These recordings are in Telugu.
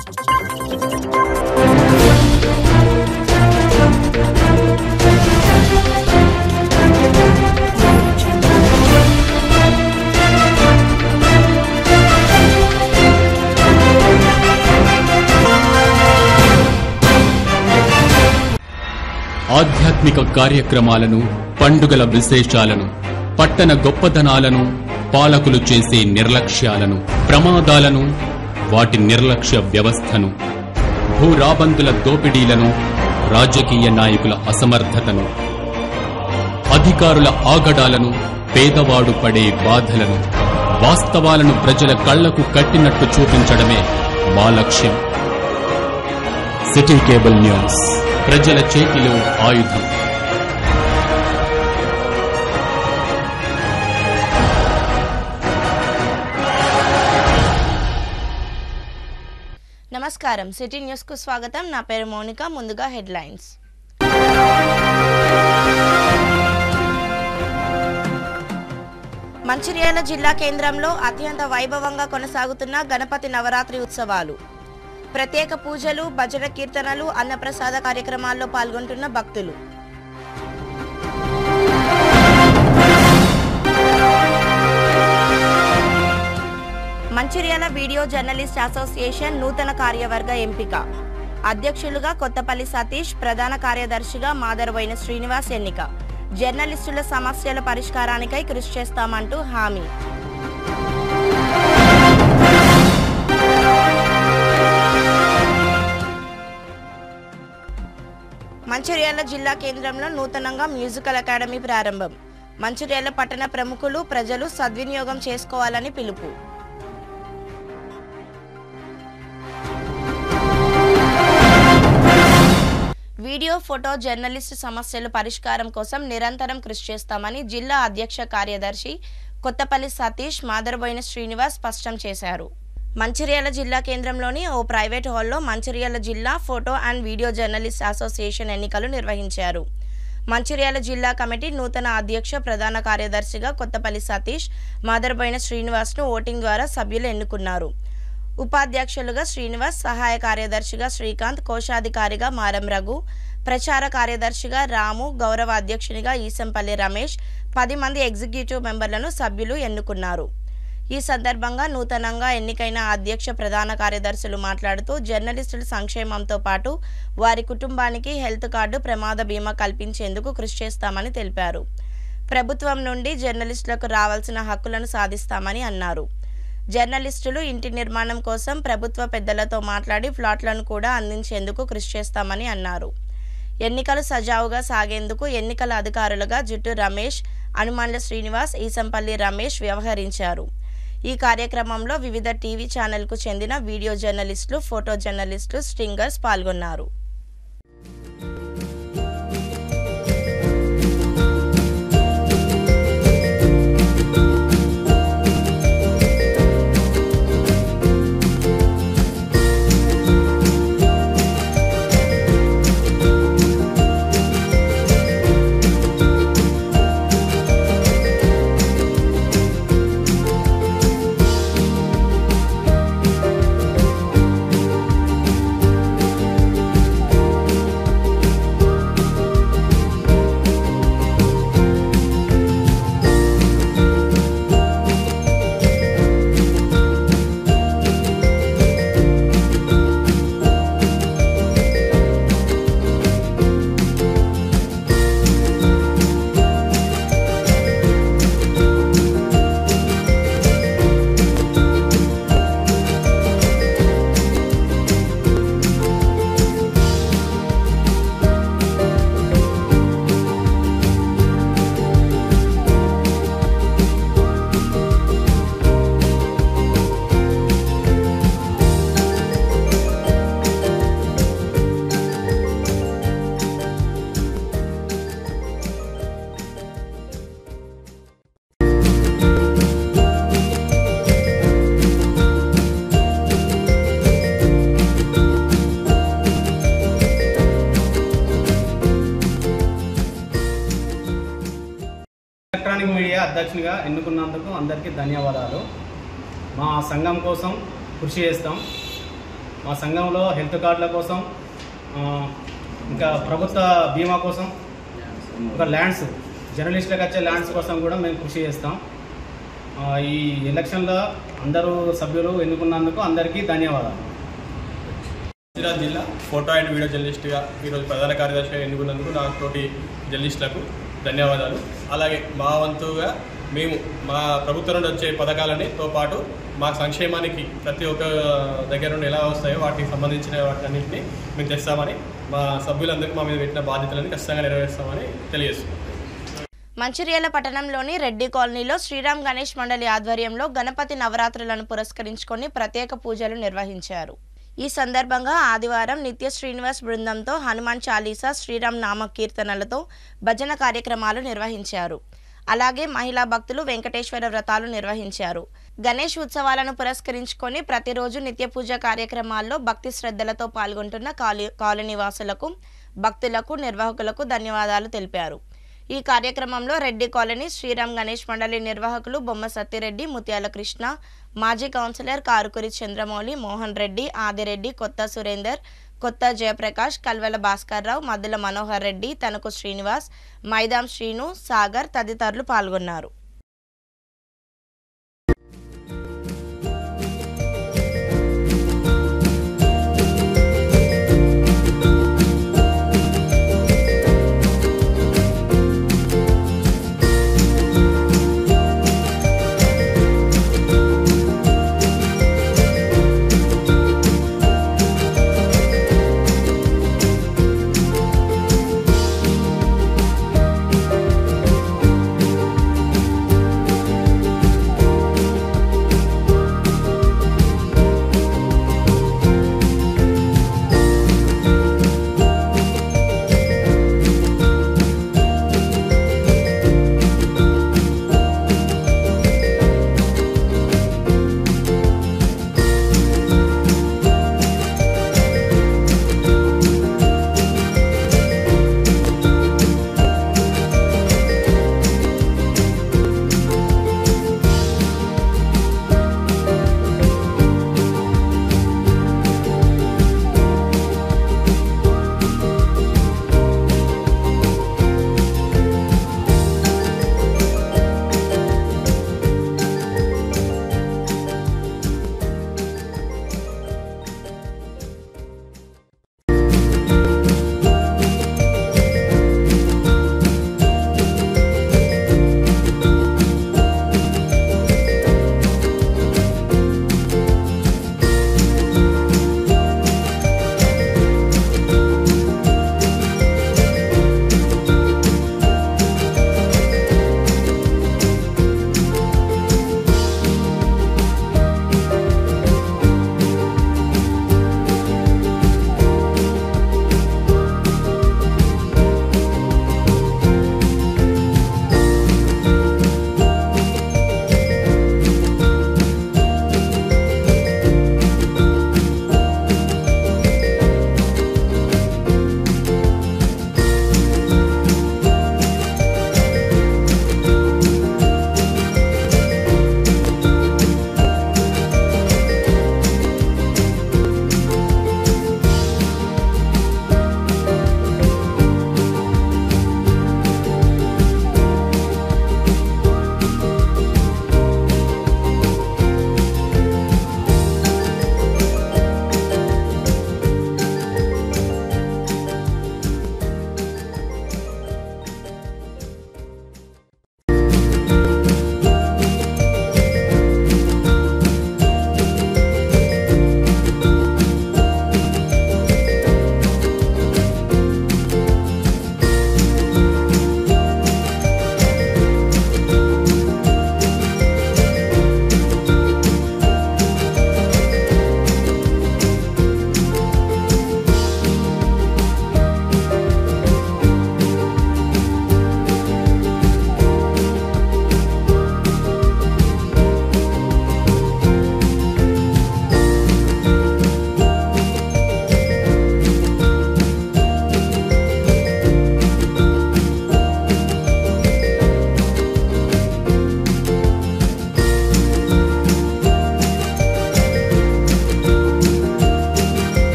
ఆధ్యాత్మిక కార్యక్రమాలను పండుగల విశేషాలను పట్టణ గొప్పదనాలను పాలకులు చేసే నిర్లక్ష్యాలను ప్రమాదాలను వాటి నిర్లక్ష్య వ్యవస్థను భూరాబందుల దోపిడీలను రాజకీయ నాయకుల అసమర్థతను అధికారుల ఆగడాలను పేదవాడు పడే బాధలను వాస్తవాలను ప్రజల కళ్లకు కట్టినట్టు చూపించడమే మా లక్ష్యం సిటీ కేబుల్ న్యూస్ ప్రజల చేతిలో ఆయుధం నమస్కారం సిటీ న్యూస్ కు స్వాగతం నా పేరు మౌనిక ముందుగా హెడ్లైన్స్ మంచిర్యాల జిల్లా కేంద్రంలో అత్యంత వైభవంగా కొనసాగుతున్న గణపతి నవరాత్రి ఉత్సవాలు ప్రత్యేక పూజలు భజన కీర్తనలు అన్నప్రసాద కార్యక్రమాల్లో పాల్గొంటున్న భక్తులు మంచిర్యాల వీడియో జర్నలిస్ట్ అసోసియేషన్ నూతన కార్యవర్గ ఎంపిక అధ్యక్షులుగా కొత్తపల్లి సతీష్ ప్రధాన కార్యదర్శిగా మాదరవైన శ్రీనివాస్ ఎన్నిక జర్నలిస్టుల సమస్యల పరిష్కారానికై కృషి చేస్తామంటూ హామీ మంచిర్యాల జిల్లా కేంద్రంలో నూతనంగా మ్యూజికల్ అకాడమీ ప్రారంభం మంచిర్యాల పట్టణ ప్రముఖులు ప్రజలు సద్వినియోగం చేసుకోవాలని పిలుపు వీడియో ఫోటో జర్నలిస్టు సమస్యల పరిష్కారం కోసం నిరంతరం కృషి చేస్తామని జిల్లా అధ్యక్ష కార్యదర్శి కొత్తపల్లి సతీష్ మాదరబోయిన శ్రీనివాస్ స్పష్టం చేశారు మంచిర్యాల జిల్లా కేంద్రంలోని ఓ ప్రైవేట్ హాల్లో మంచిర్యాల జిల్లా photo and video journalist association ఎన్నికలు నిర్వహించారు మంచిర్యాల జిల్లా కమిటీ నూతన అధ్యక్ష ప్రధాన కార్యదర్శిగా కొత్తపల్లి సతీష్ మాదరబోయిన శ్రీనివాస్ను ఓటింగ్ ద్వారా సభ్యులు ఎన్నుకున్నారు ఉపాధ్యక్షులుగా శ్రీనివాస్ సహాయ కార్యదర్శిగా శ్రీకాంత్ కోశాధికారిగా మారం రఘు ప్రచార కార్యదర్శిగా రాము గౌరవ అధ్యక్షునిగా ఈసంపల్లి రమేష్ పది మంది ఎగ్జిక్యూటివ్ మెంబర్లను సభ్యులు ఎన్నుకున్నారు ఈ సందర్భంగా నూతనంగా ఎన్నికైన అధ్యక్ష ప్రధాన కార్యదర్శులు మాట్లాడుతూ జర్నలిస్టుల సంక్షేమంతో పాటు వారి కుటుంబానికి హెల్త్ కార్డు ప్రమాద బీమా కల్పించేందుకు కృషి చేస్తామని తెలిపారు ప్రభుత్వం నుండి జర్నలిస్టులకు రావాల్సిన హక్కులను సాధిస్తామని అన్నారు జర్నలిస్టులు ఇంటి నిర్మాణం కోసం ప్రభుత్వ పెద్దలతో మాట్లాడి ఫ్లాట్లను కూడా అందించేందుకు కృషి చేస్తామని అన్నారు ఎన్నికలు సజావుగా సాగేందుకు ఎన్నికల అధికారులుగా జుట్టు రమేష్ అనుమాన్ల శ్రీనివాస్ ఈసంపల్లి రమేష్ వ్యవహరించారు ఈ కార్యక్రమంలో వివిధ టీవీ ఛానల్కు చెందిన వీడియో జర్నలిస్టులు ఫోటో జర్నలిస్టులు స్ట్రింగర్స్ పాల్గొన్నారు ఎలక్ట్రానిక్ మీడియా అధ్యక్షునిగా ఎన్నుకున్నందుకు అందరికీ ధన్యవాదాలు మా సంఘం కోసం కృషి చేస్తాం మా సంఘంలో హెల్త్ కార్డుల కోసం ఆ, ఇంకా ప్రభుత్వ బీమా కోసం ఇంకా ల్యాండ్స్ జర్నలిస్టులకు వచ్చే ల్యాండ్స్ కోసం కూడా మేము కృషి చేస్తాం ఆ, ఈ ఎలక్షన్లో అందరూ సభ్యులు ఎన్నుకున్నందుకు అందరికీ ధన్యవాదాలు మంచిర్యాల జిల్లా ఫోటో అండ్ వీడియో జర్నలిస్ట్గా ఈరోజు ప్రధాన కార్యదర్శిగా ఎన్నుకున్నందుకు నా తోటి జర్నలిస్టులకు ధన్యవాదాలు అలాగే మా వంతుగా మేము మా ప్రభుత్వం నుండి వచ్చే పథకాలనితో పాటు మా సంక్షేమానికి ప్రతి ఒక్క దగ్గర నుండి ఎలా వస్తాయో వాటికి సంబంధించిన వాటన్నింటినీ మేము తెస్తామని మా సభ్యులందరికీ మా మీద పెట్టిన బాధ్యతలను ఖచ్చితంగా నెరవేరుస్తామని తెలియజేస్తున్నాం మంచిర్యాల పట్టణంలోని రెడ్డి కాలనీలో శ్రీరామ్ గణేష్ మండలి ఆధ్వర్యంలో గణపతి నవరాత్రులను పురస్కరించుకొని ప్రత్యేక పూజలు నిర్వహించారు ఈ సందర్భంగా ఆదివారం నిత్య శ్రీనివాస్ బృందంతో హనుమాన్ చాలీసా శ్రీరామ్ నామ కీర్తనలతో భజన కార్యక్రమాలు నిర్వహించారు అలాగే మహిళా భక్తులు వెంకటేశ్వర వ్రతాలు నిర్వహించారు గణేష్ ఉత్సవాలను పురస్కరించుకొని ప్రతిరోజు నిత్య పూజ కార్యక్రమాల్లో భక్తి శ్రద్ధలతో పాల్గొంటున్న కాలనీ కాలనీ వాసులకు భక్తులకు నిర్వాహకులకు ధన్యవాదాలు తెలిపారు ఈ కార్యక్రమంలో రెడ్డి కాలనీ శ్రీరామ్ గణేష్ మండలి నిర్వాహకులు బొమ్మ సత్తిరెడ్డి ముత్యాల కృష్ణ మాజీ కౌన్సిలర్ కారుకురి చంద్రమౌళి మోహన్ రెడ్డి ఆదిరెడ్డి కొత్త సురేందర్ కొత్త జయప్రకాష్ కల్వెల భాస్కర్ రావు మద్దుల మనోహర్ రెడ్డి తనకు శ్రీనివాస్ మైదాం శ్రీను సాగర్ తదితరులు పాల్గొన్నారు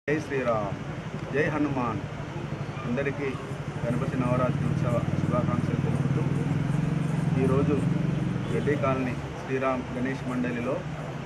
జై శ్రీరామ్ జై హనుమాన్ అందరికీ గణపతి నవరాత్రి ఉత్సవ శుభాకాంక్షలు తెలుపుతూ ఈరోజు రెడ్డి కాలనీ శ్రీరామ్ గణేష్ మండలిలో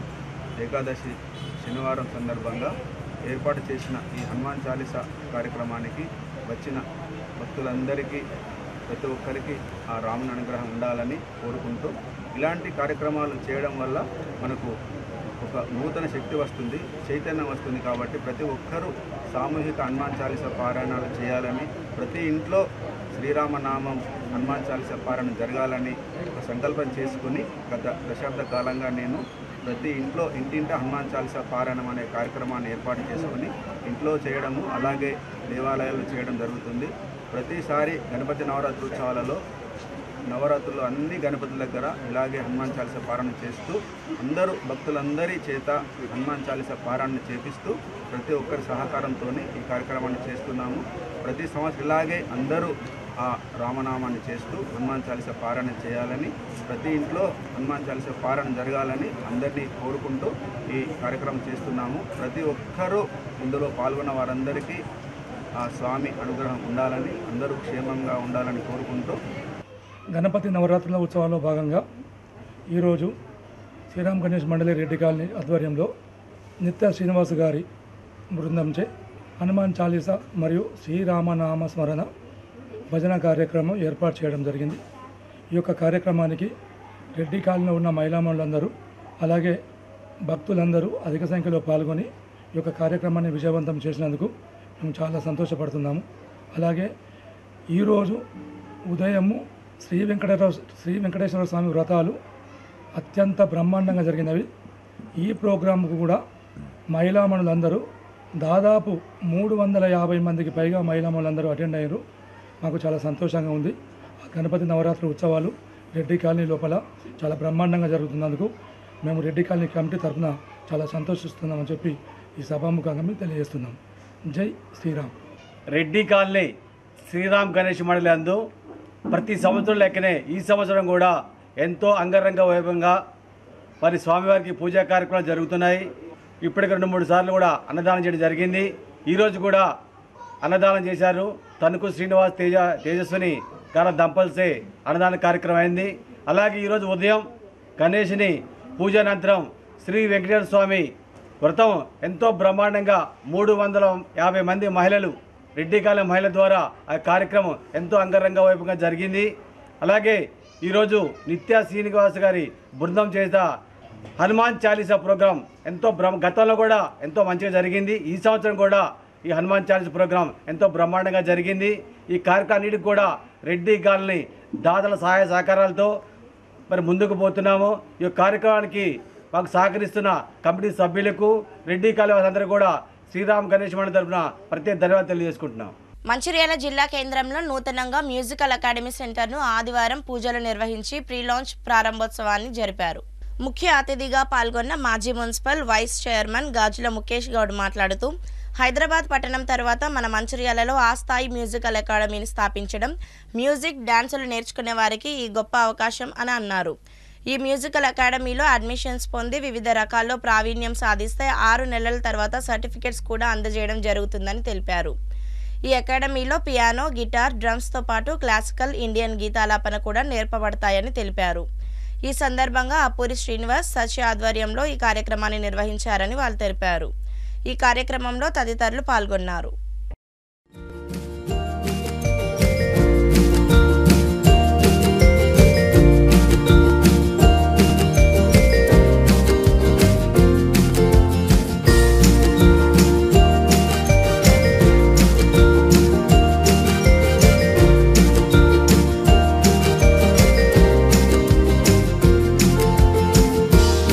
ఏకాదశి శనివారం సందర్భంగా ఏర్పాటు చేసిన ఈ హనుమాన్ చాలీసా కార్యక్రమానికి వచ్చిన భక్తులందరికీ ప్రతి ఒక్కరికి ఆ రాముని అనుగ్రహం ఉండాలని కోరుకుంటూ ఇలాంటి కార్యక్రమాలు చేయడం వల్ల మనకు ఒక నూతన శక్తి వస్తుంది చైతన్యం వస్తుంది కాబట్టి ప్రతి ఒక్కరూ సామూహిక హనుమాన్ చాలీస పారాయణాలు చేయాలని ప్రతి ఇంట్లో శ్రీరామనామం హనుమాన్ చాలీస పారాయణ జరగాలని ఒక సంకల్పం చేసుకుని గత దశాబ్ద కాలంగా నేను ప్రతి ఇంట్లో ఇంటింట హనుమాన్ చాలీస పారాయణం అనే కార్యక్రమాన్ని ఏర్పాటు చేసుకుని ఇంట్లో చేయడము అలాగే దేవాలయాల్లో చేయడం జరుగుతుంది ప్రతిసారి గణపతి నవరాత్రి ఉత్సవాలలో నవరాత్రులు అన్ని గణపతుల దగ్గర ఇలాగే హనుమాన్ చాలీస పారాయణ చేస్తూ అందరూ భక్తులందరి చేత హనుమాన్ చాలీస పారాయణ చేపిస్తూ ప్రతి ఒక్కరి సహకారంతో ఈ కార్యక్రమాన్ని చేస్తున్నాము ప్రతి సంవత్సరం ఇలాగే అందరూ ఆ రామనామాన్ని చేస్తూ హనుమాన్ చాలీస పారాయణ చేయాలని ప్రతి ఇంట్లో హనుమాన్ చాలీస పారాయణ జరగాలని అందరినీ కోరుకుంటూ ఈ కార్యక్రమం చేస్తున్నాము ప్రతి ఒక్కరూ ఇందులో పాల్గొన్న వారందరికీ ఆ స్వామి అనుగ్రహం ఉండాలని అందరూ క్షేమంగా ఉండాలని కోరుకుంటూ గణపతి నవరాత్రుల ఉత్సవాల్లో భాగంగా ఈరోజు శ్రీరామ్ గణేష్ మండలి రెడ్డి కాలనీ ఆధ్వర్యంలో నిత్య శ్రీనివాస్ గారి బృందంచే హనుమాన్ చాలీసా మరియు శ్రీరామనామ స్మరణ భజన కార్యక్రమం ఏర్పాటు చేయడం జరిగింది ఈ యొక్క కార్యక్రమానికి రెడ్డి కాలనీలో ఉన్న మహిళామణులందరూ అలాగే భక్తులందరూ అధిక సంఖ్యలో పాల్గొని ఈ యొక్క కార్యక్రమాన్ని విజయవంతం చేసినందుకు మేము చాలా సంతోషపడుతున్నాము అలాగే ఈరోజు ఉదయము శ్రీ వెంకటేశ్వర శ్రీ వెంకటేశ్వర స్వామి వ్రతాలు అత్యంత బ్రహ్మాండంగా జరిగినవి ఈ ప్రోగ్రాంకు కూడా మహిళామణులందరూ దాదాపు మూడు వందల యాభై మందికి పైగా మహిళామణులందరూ అటెండ్ అయ్యారు మాకు చాలా సంతోషంగా ఉంది ఆ గణపతి నవరాత్రి ఉత్సవాలు రెడ్డి కాలనీ లోపల చాలా బ్రహ్మాండంగా జరుగుతున్నందుకు మేము రెడ్డి కాలనీ కమిటీ తరఫున చాలా సంతోషిస్తున్నామని చెప్పి ఈ సభాముఖంగా మేము తెలియజేస్తున్నాం జై శ్రీరామ్ రెడ్డి కాలనీ శ్రీరామ్ గణేష్ మండలి అందు ప్రతి సంవత్సరం లెక్కనే ఈ సంవత్సరం కూడా ఎంతో అంగరంగ వైభవంగా మరి స్వామివారికి పూజా కార్యక్రమాలు జరుగుతున్నాయి ఇప్పటికి రెండు మూడు సార్లు కూడా అన్నదానం చేయడం జరిగింది ఈరోజు కూడా అన్నదానం చేశారు తణుకు శ్రీనివాస్ తేజ తేజస్విని గారి దంపల్సే అన్నదాన కార్యక్రమం అయింది అలాగే ఈరోజు ఉదయం గణేష్ని పూజానంతరం శ్రీ వెంకటేశ్వర స్వామి వ్రతం ఎంతో బ్రహ్మాండంగా మూడు వందల యాభై మంది మహిళలు రెడ్డికాలం మహిళల ద్వారా ఆ కార్యక్రమం ఎంతో అంగరంగ వైభవంగా జరిగింది అలాగే ఈరోజు నిత్య శ్రీనివాస్ గారి బృందం చేత హనుమాన్ చాలీసా ప్రోగ్రాం ఎంతో బ్రహ్మ గతంలో కూడా ఎంతో మంచిగా జరిగింది ఈ సంవత్సరం కూడా ఈ హనుమాన్ చాలీసా ప్రోగ్రాం ఎంతో బ్రహ్మాండంగా జరిగింది ఈ కార్యక్రమాన్నిటికి కూడా రెడ్డి గాల్ని దాతల సహాయ సహకారాలతో మరి ముందుకు పోతున్నాము ఈ యొక్క కార్యక్రమానికి మాకు సహకరిస్తున్న కమిటీ సభ్యులకు రెడ్డి కాలేవాస్ అందరూ కూడా శ్రీరామ్ గణేష్ మండలి తరఫున ప్రత్యేక ధన్యవాదాలు తెలియజేసుకుంటున్నాం మంచిర్యాల జిల్లా కేంద్రంలో నూతనంగా మ్యూజికల్ అకాడమీ సెంటర్ను ఆదివారం పూజలు నిర్వహించి ప్రీ లాంచ్ ప్రారంభోత్సవాన్ని జరిపారు ముఖ్య అతిథిగా పాల్గొన్న మాజీ municipal vice chairman Gajula Mukesh Goud మాట్లాడుతూ హైదరాబాద్ పట్టణం తర్వాత మన మంచిర్యాలలో ఆ స్థాయి మ్యూజికల్ అకాడమీని స్థాపించడం మ్యూజిక్ డాన్సులు నేర్చుకునే వారికి ఈ గొప్ప అవకాశం అని అన్నారు ఈ మ్యూజికల్ అకాడమీలో అడ్మిషన్స్ పొంది వివిధ రకాల్లో ప్రావీణ్యం సాధిస్తే ఆరు నెలల తర్వాత సర్టిఫికెట్స్ కూడా అందజేయడం జరుగుతుందని తెలిపారు ఈ అకాడమీలో పియానో గిటార్ డ్రమ్స్తో పాటు క్లాసికల్ ఇండియన్ గీతాలాపన కూడా నేర్పబడతాయని తెలిపారు ఈ సందర్భంగా అప్పూరి శ్రీనివాస్ సచి ఆధ్వర్యంలో ఈ కార్యక్రమాన్ని నిర్వహించారని వాళ్ళు తెలిపారు ఈ కార్యక్రమంలో తదితరులు పాల్గొన్నారు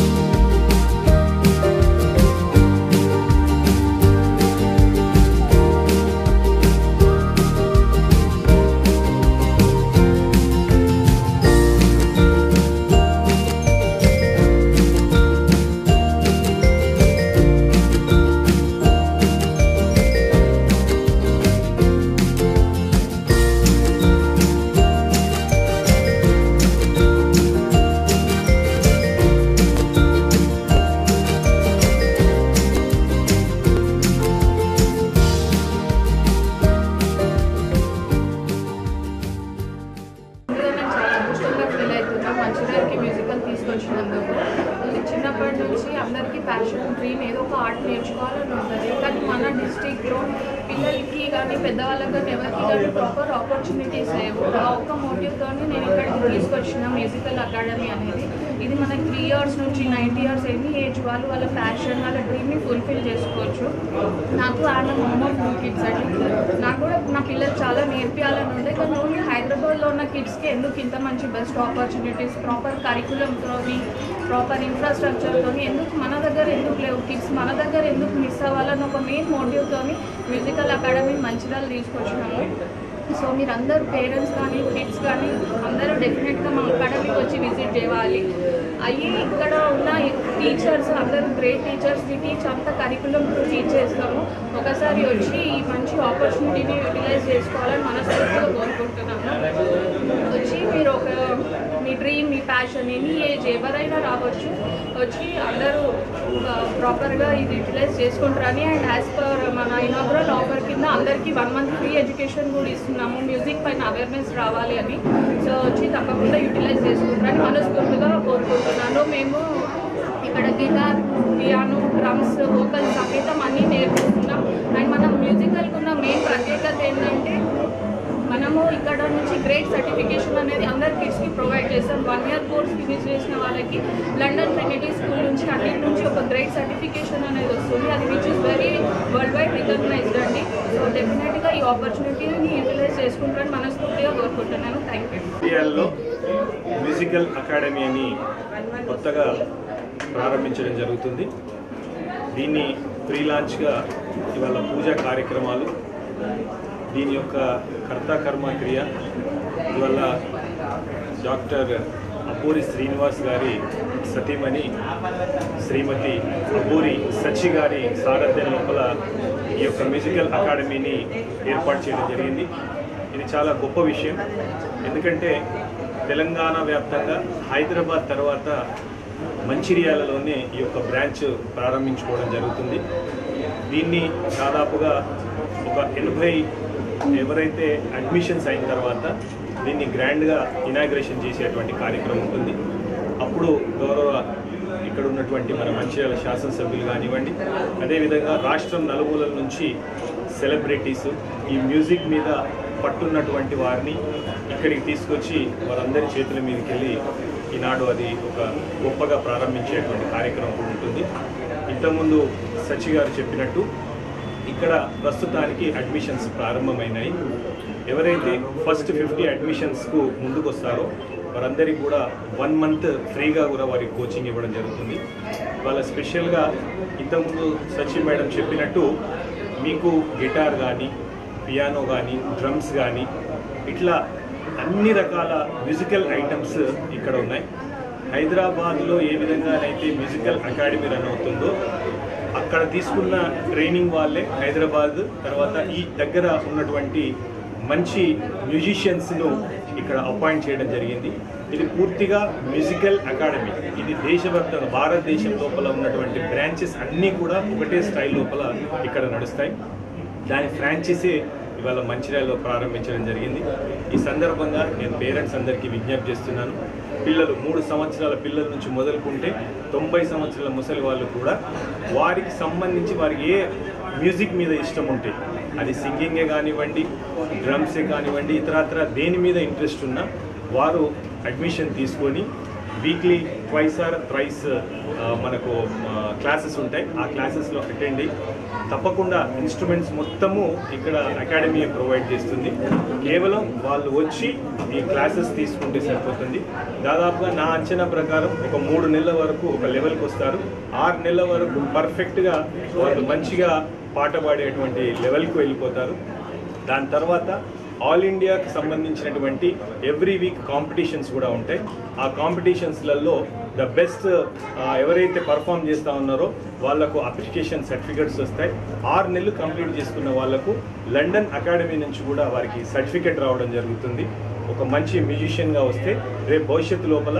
శ్రీ మంచిర్యాలకి మ్యూజికల్ తీసుకొచ్చినందుకు చిన్నప్పటి నుంచి అందరికీ ప్యాషన్ డ్రీమ్ ఏదో ఒక ఆర్ట్ నేర్చుకోవాలని ఉంటుంది కానీ మన డిస్టిక్లో పిల్లలకి కానీ పెద్దవాళ్ళకి కానీ ఎవరికి కానీ ప్రాపర్ ఆపర్చునిటీస్ లేవు ఆ ఒక్క మోటివ్తో నేను ఇక్కడికి తీసుకొచ్చిన మ్యూజికల్ అకాడమీ అనేది ఇది మనకి త్రీ ఇయర్స్ నుంచి నైన్టీ ఇయర్స్ ఎనీ ఏజ్ వాళ్ళు వాళ్ళ ప్యాషన్ వాళ్ళ డ్రీమ్ని ఫుల్ఫిల్ చేసుకోవచ్చు నాకు ఆయన మమ్మ కిడ్స్ అండి నాకు కూడా నా పిల్లలు చాలా నేర్పించాలని ఉండే కానీ ఓన్లీ హైదరాబాద్లో ఉన్న కిడ్స్కి ఎందుకు ఇంత మంచి బెస్ట్ ఆపర్చునిటీస్ ప్రాపర్ కరికులంతోని ప్రాపర్ ఇన్ఫ్రాస్ట్రక్చర్తోని ఎందుకు మన దగ్గర ఎందుకు లేవు కిడ్స్ మన దగ్గర ఎందుకు మిస్ అవ్వాలని ఒక మెయిన్ మోటివ్తోని మ్యూజికల్ అకాడమీ మంచిర్యాల తీసుకొచ్చినాము సో మీరు అందరూ పేరెంట్స్ కానీ కిడ్స్ కానీ అందరూ డెఫినెట్గా మా అకాడమీకి వచ్చి విజిట్ చేయాలి అయ్యి ఇక్కడ ఉన్న టీచర్స్ అందరూ గ్రేట్ టీచర్స్ని టీచ్ అంత కరికులం టీచ్ చేస్తాము ఒకసారి వచ్చి ఈ మంచి ఆపర్చునిటీని యూటిలైజ్ చేసుకోవాలని మనస్ఫూర్తిగా కోరుకుంటున్నాను వచ్చి మీరు ఒక మీ డ్రీమ్ మీ ప్యాషన్ ఎనీ ఏజ్ ఎవరైనా రావచ్చు వచ్చి అందరూ ప్రాపర్గా ఇది యూటిలైజ్ చేసుకుంటారని అండ్ యాజ్ పర్ మన ఇనాగ్రల్ ఆఫర్ కింద అందరికీ వన్ మంత్ ఫ్రీ ఎడ్యుకేషన్ కూడా ఇస్తున్నాము మ్యూజిక్ పైన అవేర్నెస్ రావాలి అని సో వచ్చి తప్పకుండా యూటిలైజ్ చేసుకుంటారని మనస్ఫూర్తిగా కోరుకుంటున్నాను మేము ఇక్కడ గిటార్ పియానో డ్రమ్స్ వోకల్ సంగీతం అన్నీ నేర్పిస్తున్నాం అండ్ మనం మ్యూజికల్కి ఉన్న మెయిన్ ప్రత్యేకత ఏంటంటే మనము ఇక్కడ నుంచి గ్రేట్ సర్టిఫికేషన్ అనేది అందరి కిడ్స్కి ప్రొవైడ్ చేస్తాం వన్ ఇయర్ కోర్స్ ఫినిష్ చేసిన వాళ్ళకి లండన్ ట్రినిటీ స్కూల్ నుంచి అన్నిటి నుంచి ఒక గ్రేట్ సర్టిఫికేషన్ అనేది వస్తుంది అది which is very worldwide recognised అండి సో డెఫినెట్గా ఈ ఆపర్చునిటీని యూటిలైజ్ చేసుకుంటారని మనస్ఫూర్తిగా కోరుకుంటున్నాను థ్యాంక్ యూ ఇండియాలో మ్యూజికల్ అకాడమీ అని కొత్తగా ప్రారంభించడం జరుగుతుంది దీన్ని ప్రీ లాంచ్గా ఇవాళ పూజా కార్యక్రమాలు దీని యొక్క కర్త కర్మ క్రియ ఇవాళ డాక్టర్ అపూరి శ్రీనివాస్ గారి సతీమణి శ్రీమతి అపూరి సచి గారి సారథ్యం లోపల ఈ యొక్క మ్యూజికల్ అకాడమీని ఏర్పాటు చేయడం జరిగింది ఇది చాలా గొప్ప విషయం ఎందుకంటే తెలంగాణ వ్యాప్తంగా హైదరాబాద్ తర్వాత మంచిర్యాలలోనే ఈ యొక్క బ్రాంచ్ ప్రారంభించుకోవడం జరుగుతుంది దీన్ని దాదాపుగా ఒక ఎనభై ఎవరైతే అడ్మిషన్స్ అయిన తర్వాత దీన్ని గ్రాండ్గా ఇనాగ్రేషన్ చేసేటువంటి కార్యక్రమం ఉంటుంది అప్పుడు గౌరవ ఇక్కడ ఉన్నటువంటి మన మంచిర్యాల శాసనసభ్యులు కానివ్వండి అదేవిధంగా రాష్ట్రం నలుమూలల నుంచి సెలబ్రిటీస్ ఈ మ్యూజిక్ మీద పట్టున్నటువంటి వారిని ఇక్కడికి తీసుకొచ్చి వారందరి చేతుల మీదకి వెళ్ళి ఈనాడు అది ఒక గొప్పగా ప్రారంభించేటువంటి కార్యక్రమం ఉంటుంది ఇంతకుముందు సచి గారు చెప్పినట్టు ఇక్కడ ప్రస్తుతానికి అడ్మిషన్స్ ప్రారంభమైనాయి ఎవరైతే ఫస్ట్ ఫిఫ్టీ అడ్మిషన్స్కు ముందుకు వస్తారో వారందరికీ కూడా వన్ మంత్ ఫ్రీగా కూడా వారికి కోచింగ్ ఇవ్వడం జరుగుతుంది వాళ్ళ స్పెషల్గా ఇంతకుముందు సచి మేడం చెప్పినట్టు మీకు గిటార్ కానీ పియానో కానీ డ్రమ్స్ కానీ ఇట్లా అన్ని రకాల మ్యూజికల్ ఐటమ్స్ ఇక్కడ ఉన్నాయి హైదరాబాద్లో ఏ విధంగానైతే మ్యూజికల్ అకాడమీ రన్ అవుతుందో అక్కడ తీసుకున్న ట్రైనింగ్ వాళ్ళే హైదరాబాద్ తర్వాత ఈ దగ్గర ఉన్నటువంటి మంచి మ్యూజిషియన్స్ను ఇక్కడ అపాయింట్ చేయడం జరిగింది ఇది పూర్తిగా మ్యూజికల్ అకాడమీ ఇది దేశవ్యాప్తంగా భారతదేశం లోపల ఉన్నటువంటి బ్రాంచెస్ అన్నీ కూడా ఒకటే స్టైల్ లోపల ఇక్కడ నడుస్తాయి దాని ఫ్రాంచైజీ ఇవాళ మంచిర్యాలలో ప్రారంభించడం జరిగింది ఈ సందర్భంగా నేను పేరెంట్స్ అందరికీ విజ్ఞప్తి చేస్తున్నాను పిల్లలు మూడు సంవత్సరాల పిల్లల నుంచి మొదలుకుంటే తొంభై సంవత్సరాల ముసలి వాళ్ళు కూడా వారికి సంబంధించి వారికి ఏ మ్యూజిక్ మీద ఇష్టం ఉంటే అది సింగింగే కానివ్వండి డ్రమ్సే కానివ్వండి ఇతరత్ర దేని మీద ఇంట్రెస్ట్ ఉన్నా వారు అడ్మిషన్ తీసుకొని వీక్లీ ట్వైస్ ఆర్ థ్రైస్ మనకు క్లాసెస్ ఉంటాయి ఆ క్లాసెస్లో అటెండ్ అయ్యి తప్పకుండా ఇన్స్ట్రుమెంట్స్ మొత్తము ఇక్కడ అకాడమీ ప్రొవైడ్ చేస్తుంది కేవలం వాళ్ళు వచ్చి ఈ క్లాసెస్ తీసుకుంటే సరిపోతుంది దాదాపుగా నా అంచనా ప్రకారం ఒక మూడు నెలల వరకు ఒక లెవెల్కి వస్తారు ఆరు నెలల వరకు పర్ఫెక్ట్గా వాళ్ళు మంచిగా పాట పాడేటువంటి లెవెల్కి వెళ్ళిపోతారు దాని తర్వాత ఆల్ ఇండియాకి సంబంధించినటువంటి ఎవ్రీ వీక్ కాంపిటీషన్స్ కూడా ఉంటాయి ఆ కాంపిటీషన్స్లలో ద బెస్ట్ ఎవరైతే పర్ఫామ్ చేస్తూ ఉన్నారో వాళ్ళకు అప్లికేషన్ సర్టిఫికెట్స్ వస్తాయి ఆరు నెలలు కంప్లీట్ చేసుకున్న వాళ్ళకు లండన్ అకాడమీ నుంచి కూడా వారికి సర్టిఫికెట్ రావడం జరుగుతుంది ఒక మంచి మ్యూజిషియన్గా వస్తే రేపు భవిష్యత్తు లోపల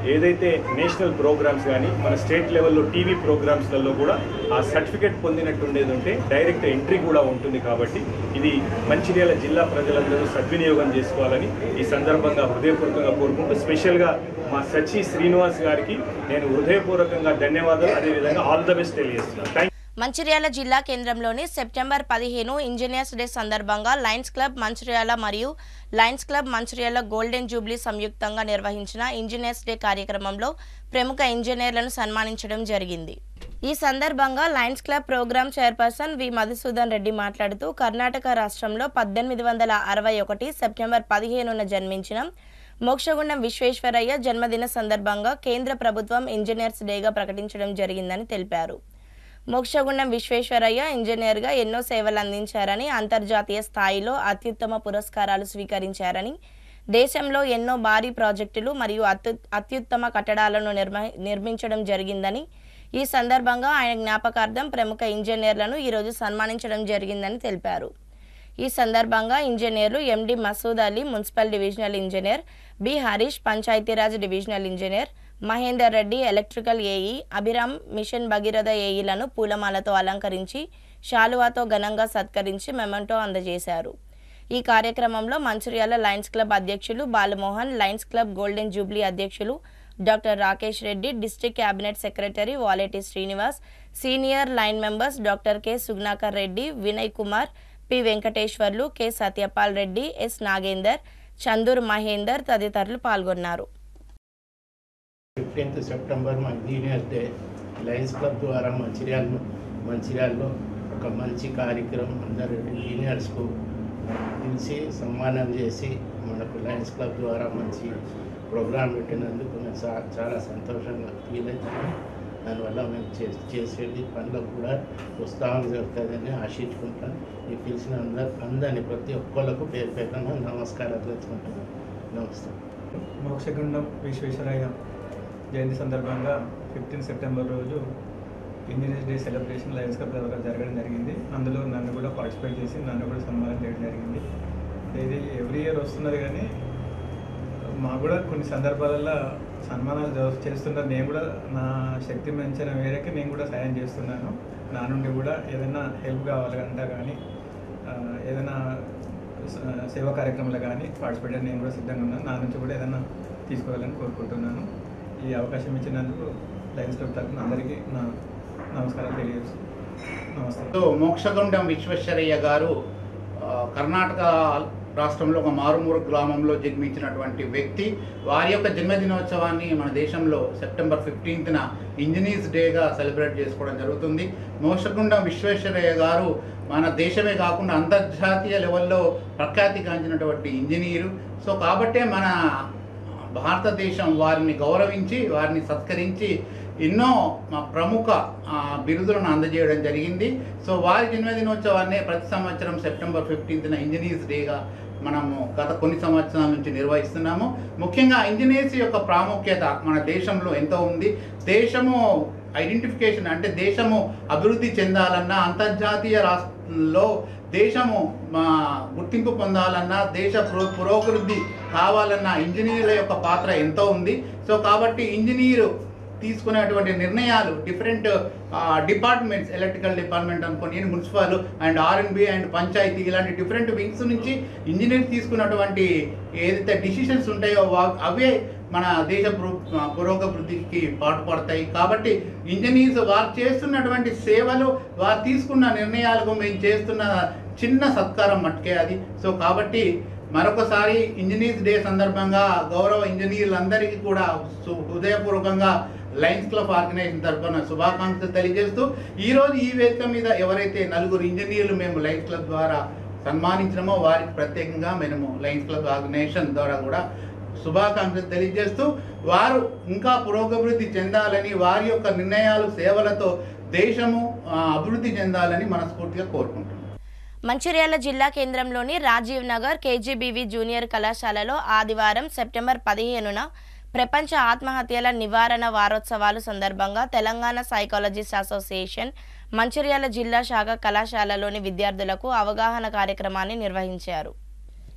ఏదైతే నేషనల్ ప్రోగ్రామ్స్ కానీ మన స్టేట్ లెవెల్లో టీవీ ప్రోగ్రామ్స్లలో కూడా ఆ సర్టిఫికేట్ పొందినట్టు ఉండేది ఉంటే డైరెక్ట్ ఎంట్రీ కూడా ఉంటుంది కాబట్టి ఇది మంచిర్యాల జిల్లా ప్రజలందరూ సద్వినియోగం చేసుకోవాలని ఈ సందర్భంగా హృదయపూర్వకంగా కోరుకుంటూ స్పెషల్గా మా సచి శ్రీనివాస్ గారికి నేను హృదయపూర్వకంగా ధన్యవాదాలు అదేవిధంగా ఆల్ ద బెస్ట్ తెలియజేస్తున్నాను థ్యాంక్ మంచిర్యాల జిల్లా కేంద్రంలోని సెప్టెంబర్ పదిహేను ఇంజనీర్స్ డే సందర్భంగా లయన్స్ క్లబ్ మంచిర్యాల మరియు Lions Club Mancherial golden jubilee సంయుక్తంగా నిర్వహించిన ఇంజనీర్స్ డే కార్యక్రమంలో ప్రముఖ ఇంజనీర్లను సన్మానించడం జరిగింది ఈ సందర్భంగా Lions Club programme chairperson V Madhusudan Reddy మాట్లాడుతూ కర్ణాటక రాష్ట్రంలో పద్దెనిమిది వందల అరవై ఒకటి సెప్టెంబర్ పదిహేనున జన్మించిన మోక్షగుండం విశ్వేశ్వరయ్య జన్మదిన సందర్భంగా కేంద్ర ప్రభుత్వం ఇంజనీర్స్ డేగా ప్రకటించడం జరిగిందని తెలిపారు మోక్షగుండం విశ్వేశ్వరయ్య ఇంజనీర్గా ఎన్నో సేవలు అందించారని అంతర్జాతీయ స్థాయిలో అత్యుత్తమ పురస్కారాలు స్వీకరించారని దేశంలో ఎన్నో భారీ ప్రాజెక్టులు మరియు అత్యు అత్యుత్తమ కట్టడాలను నిర్మ నిర్మించడం జరిగిందని ఈ సందర్భంగా ఆయన జ్ఞాపకార్థం ప్రముఖ ఇంజనీర్లను ఈరోజు సన్మానించడం జరిగిందని తెలిపారు ఈ సందర్భంగా ఇంజనీర్లు MD Masood Ali municipal divisional engineer B Harish Panchayati Raj divisional engineer Mahender Reddy electrical AE Abhiram mission Bhagiratha ఏఈలను పూలమాలతో అలంకరించి శాలువాతో ఘనంగా సత్కరించి మెమంటో అందజేశారు ఈ కార్యక్రమంలో మంచిర్యాల లయన్స్ క్లబ్ అధ్యక్షులు Balamohan Lions Club golden jubilee అధ్యక్షులు doctor Rakesh Reddy district cabinet secretary Valeti Srinivas senior line members doctor K Sugnakar Reddy Vinay Kumar P Venkateswarlu K Satyapal Reddy S Nagender Chandur Mahender తదితరులు పాల్గొన్నారు ఫిఫ్టీన్త్ సెప్టెంబర్ మా ఇంజనీర్స్ డే లయన్స్ క్లబ్ ద్వారా మంచిర్యాల మంచిర్యాలలో ఒక మంచి కార్యక్రమం అందరు ఇంజనీర్స్కు పిలిచి సన్మానం చేసి మనకు లయన్స్ క్లబ్ ద్వారా మంచి ప్రోగ్రాం పెట్టినందుకు మేము చా- చాలా సంతోషంగా ఫీల్ అవుతాము దానివల్ల మేము చే చేసేది పనులకు కూడా ఉత్సాహం జరుగుతుందని ఆశించుకుంటాం ఈ పిలిచిన అందరు అందరినీ ప్రతి ఒక్కళ్ళకు పేరు పేరున నమస్కారాలు తెలుసుకుంటున్నాను నమస్తే మోక్షగుండం విశ్వేశ్వరయ్య జయంతి సందర్భంగా ఫిఫ్టీన్ సెప్టెంబర్ రోజు engineers day celebration Lions Club ద్వారా జరగడం జరిగింది అందులో నన్ను కూడా పార్టిసిపేట్ చేసి నన్ను కూడా సన్మానం చేయడం జరిగింది ఇది ఎవ్రీ ఇయర్ వస్తున్నది కానీ మాకు కూడా కొన్ని సందర్భాలలో సన్మానాలు జరు- చేస్తున్నారు నేను కూడా నా శక్తి మించిన మేరకి నేను కూడా సాయం చేస్తున్నాను నా నుండి కూడా ఏదైనా హెల్ప్ కావాలంటే కానీ ఆ, ఏదైనా స- సేవా కార్యక్రమాలు కానీ పార్టిసిపేట్ నేను కూడా సిద్ధంగా ఉన్నాను నా నుంచి కూడా ఏదైనా తీసుకోవాలని కోరుకుంటున్నాను ఈ అవకాశం ఇచ్చినందుకు లయన్స్ క్లబ్ తరఫున అందరికీ నా నమస్కారాలు తెలియజేస్తూ నమస్తే సో మోక్షగుండం విశ్వేశ్వరయ్య గారు ఆ, కర్ణాటక రాష్ట్రంలో ఒక మారుమూరు గ్రామంలో జన్మించినటువంటి వ్యక్తి వారి యొక్క జన్మదినోత్సవాన్ని మన దేశంలో సెప్టెంబర్ ఫిఫ్టీన్త్న ఇంజనీర్స్ డేగా సెలబ్రేట్ చేసుకోవడం జరుగుతుంది మోక్షగుండం విశ్వేశ్వరయ్య గారు మన దేశమే కాకుండా అంతర్జాతీయ లెవెల్లో ప్రఖ్యాతిగాంచినటువంటి ఇంజనీరు సో కాబట్టే మన భారతదేశం వారిని గౌరవించి వారిని సత్కరించి ఎన్నో మా ప్రముఖ ఆ, బిరుదులను అందజేయడం జరిగింది సో వారి జన్మదినోత్సవాన్ని ప్రతి సంవత్సరం సెప్టెంబర్ ఫిఫ్టీన్త్న ఇంజనీర్స్ డేగా మనము గత కొన్ని సంవత్సరాల నుంచి నిర్వహిస్తున్నాము ముఖ్యంగా ఇంజనీర్స్ యొక్క ప్రాముఖ్యత మన దేశంలో ఎంతో ఉంది దేశము ఐడెంటిఫికేషన్ అంటే దేశము అభివృద్ధి చెందాలన్నా అంతర్జాతీయ రాష్ట్రంలో దేశము మా గుర్తింపు పొందాలన్నా దేశ పురో పురోభివృద్ధి కావాలన్నా ఇంజనీర్ల యొక్క పాత్ర ఎంతో ఉంది సో కాబట్టి ఇంజనీరు తీసుకునేటువంటి నిర్ణయాలు డిఫరెంట్ డిపార్ట్మెంట్స్ ఎలక్ట్రికల్ డిపార్ట్మెంట్ అనుకోని municipal and R N B and panchayat ఇలాంటి డిఫరెంట్ వింగ్స్ నుంచి ఇంజనీర్ తీసుకున్నటువంటి ఏదైతే డిసిషన్స్ ఉంటాయో వా- అవే మన దేశ పురో- పురోగభివృద్ధికి పాటుపడతాయి కాబట్టి ఇంజనీర్స్ వారు చేస్తున్నటువంటి సేవలు వారు తీసుకున్న నిర్ణయాలకు మేము చేస్తున్న చిన్న సత్కారం మట్టుకే అది సో కాబట్టి మరొకసారి ఇంజనీర్స్ డే సందర్భంగా గౌరవ ఇంజనీర్లందరికీ కూడా సు- హృదయపూర్వకంగా లయన్స్ క్లబ్ ఆర్గనైజేషన్ తరఫున శుభాకాంక్షలు తెలియజేస్తూ ఈ రోజు ఈ వేదిక మీద ఎవరైతే నలుగురు ఇంజనీర్లు మేము లయన్స్ క్లబ్ ద్వారా సన్మానించినామో వారికి ప్రత్యేకంగా మేము లయన్స్ క్లబ్ ఆర్గనైజేషన్ ద్వారా కూడా శుభాకాంక్షలు తెలియజేస్తూ వారు ఇంకా పురోగభివృద్ధి చెందాలని వారి యొక్క నిర్ణయాలు సేవలతో దేశము ఆ, అభివృద్ధి చెందాలని మనస్ఫూర్తిగా కోరుకుంటున్నాం మంచిర్యాల జిల్లా కేంద్రంలోని రాజీవ్ నగర్ కేజీబీవీ జూనియర్ కళాశాలలో ఆదివారం సెప్టెంబర్ పదిహేనున ప్రపంచ ఆత్మహత్యల నివారణ వారోత్సవాలు సందర్భంగా తెలంగాణ సైకాలజిస్ట్ అసోసియేషన్ మంచిర్యాల జిల్లా శాఖ కళాశాలలోని విద్యార్థులకు అవగాహన కార్యక్రమాన్ని నిర్వహించారు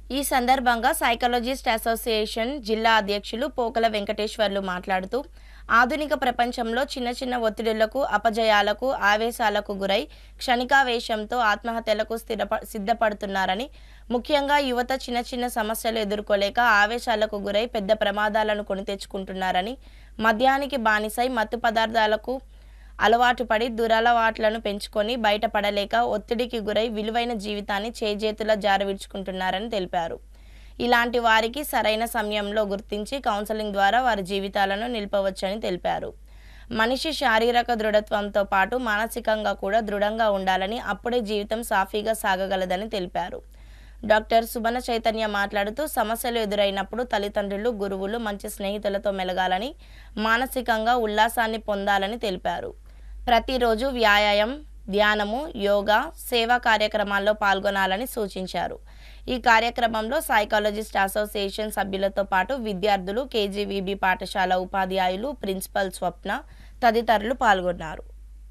ఈ సందర్భంగా సైకాలజిస్ట్ అసోసియేషన్ జిల్లా అధ్యక్షులు పోకల వెంకటేశ్వర్లు మాట్లాడుతూ ఆధునిక ప్రపంచంలో చిన్న చిన్న ఒత్తిడులకు అపజయాలకు ఆవేశాలకు గురై క్షణికావేశంతో ఆత్మహత్యలకు స్థిరప సిద్ధపడుతున్నారని ముఖ్యంగా యువత చిన్న చిన్న సమస్యలు ఎదుర్కోలేక ఆవేశాలకు గురై పెద్ద ప్రమాదాలను కొని తెచ్చుకుంటున్నారని మద్యానికి బానిసై మత్తు పదార్థాలకు అలవాటు పడి దురలవాట్లను పెంచుకొని బయటపడలేక ఒత్తిడికి గురై విలువైన జీవితాన్ని చేజేతుల జారవిడ్చుకుంటున్నారని తెలిపారు ఇలాంటి వారికి సరైన సమయంలో గుర్తించి కౌన్సెలింగ్ ద్వారా వారి జీవితాలను నిలపవచ్చని తెలిపారు మనిషి శారీరక దృఢత్వంతో పాటు మానసికంగా కూడా దృఢంగా ఉండాలని అప్పుడే జీవితం సాఫీగా సాగగలదని తెలిపారు డాక్టర్ సుబన చైతన్య మాట్లాడుతూ సమస్యలు ఎదురైనప్పుడు తల్లిదండ్రులు గురువులు మంచి స్నేహితులతో మెలగాలని మానసికంగా ఉల్లాసాన్ని పొందాలని తెలిపారు ప్రతిరోజు వ్యాయామం ధ్యానము యోగా సేవా కార్యక్రమాల్లో పాల్గొనాలని సూచించారు ఈ కార్యక్రమంలో సైకాలజిస్ట్ అసోసియేషన్ సభ్యులతో పాటు విద్యార్థులు కేజీవీబీ పాఠశాల ఉపాధ్యాయులు ప్రిన్సిపల్ స్వప్న తదితరులు పాల్గొన్నారు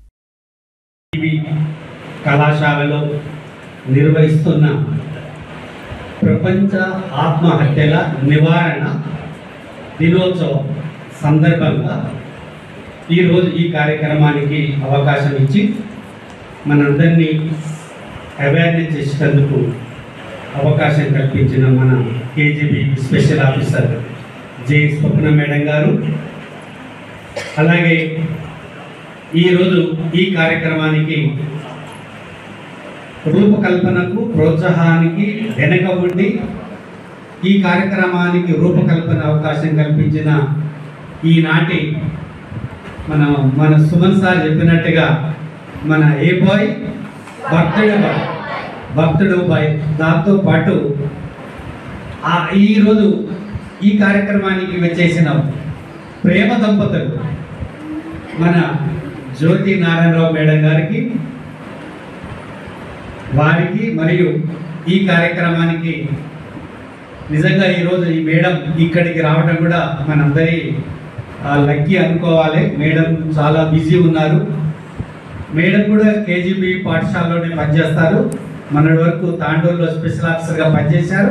కళాశాలలో నిర్వహిస్తున్న ప్రపంచ ఆత్మహత్యల నివారణ దినోత్సవం సందర్భంగా ఈరోజు ఈ కార్యక్రమానికి అవకాశం ఇచ్చి మనందరినీ అవేర్నెస్ చేసేందుకు అవకాశం కల్పించిన మన K G B special officer J Swapna madam గారు అలాగే ఈరోజు ఈ కార్యక్రమానికి రూపకల్పనకు ప్రోత్సాహానికి వెనక ఉండి ఈ కార్యక్రమానికి రూపకల్పన అవకాశం కల్పించిన ఈనాటి మన మన సుమన్ సార్ చెప్పినట్టుగా మన a boy birthday boy birthday boy దాంతో పాటు ఆ ఈరోజు ఈ కార్యక్రమానికి వచ్చేసిన ప్రేమ దంపతులు మన జ్యోతి నారాయణరావు మేడం గారికి వారికి మరియు ఈ కార్యక్రమానికి నిజంగా ఈరోజు ఈ మేడం ఇక్కడికి రావడం కూడా మనందరి లక్కీ అనుకోవాలి మేడం చాలా బిజీ ఉన్నారు మేడం కూడా కేజీబీ పాఠశాలలోనే పనిచేస్తారు మొన్నటి వరకు తాండూరులో స్పెషల్ ఆఫీసర్గా పనిచేశారు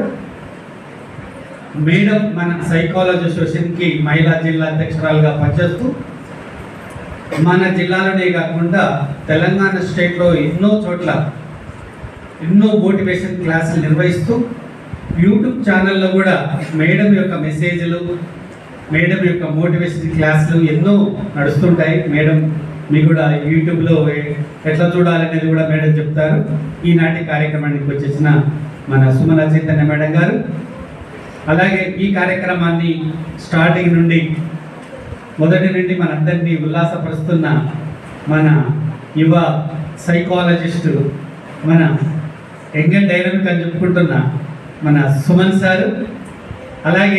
మేడం మన సైకాలజీ అసోసియేషన్కి మహిళా జిల్లా అధ్యక్షురాలుగా పనిచేస్తూ మన జిల్లాలోనే కాకుండా తెలంగాణ స్టేట్లో ఎన్నో చోట్ల ఎన్నో మోటివేషన్ క్లాసులు నిర్వహిస్తూ యూట్యూబ్ ఛానల్లో కూడా మేడం యొక్క మెసేజ్లు మేడం యొక్క మోటివేషన్ క్లాసులు ఎన్నో నడుస్తుంటాయి మేడం మీకు కూడా యూట్యూబ్లో ఎట్లా చూడాలనేది కూడా మేడం చెప్తారు ఈనాటి కార్యక్రమానికి వచ్చేసిన మన సుమన చైతన్య మేడం గారు అలాగే ఈ కార్యక్రమాన్ని స్టార్టింగ్ నుండి మొదటి నుండి మనందరినీ ఉల్లాసపరుస్తున్న మన యువ సైకాలజిస్టు మన యంగ్ డైనమిక్ అని చెప్పుకుంటున్న మన సుమన్ సారు అలాగే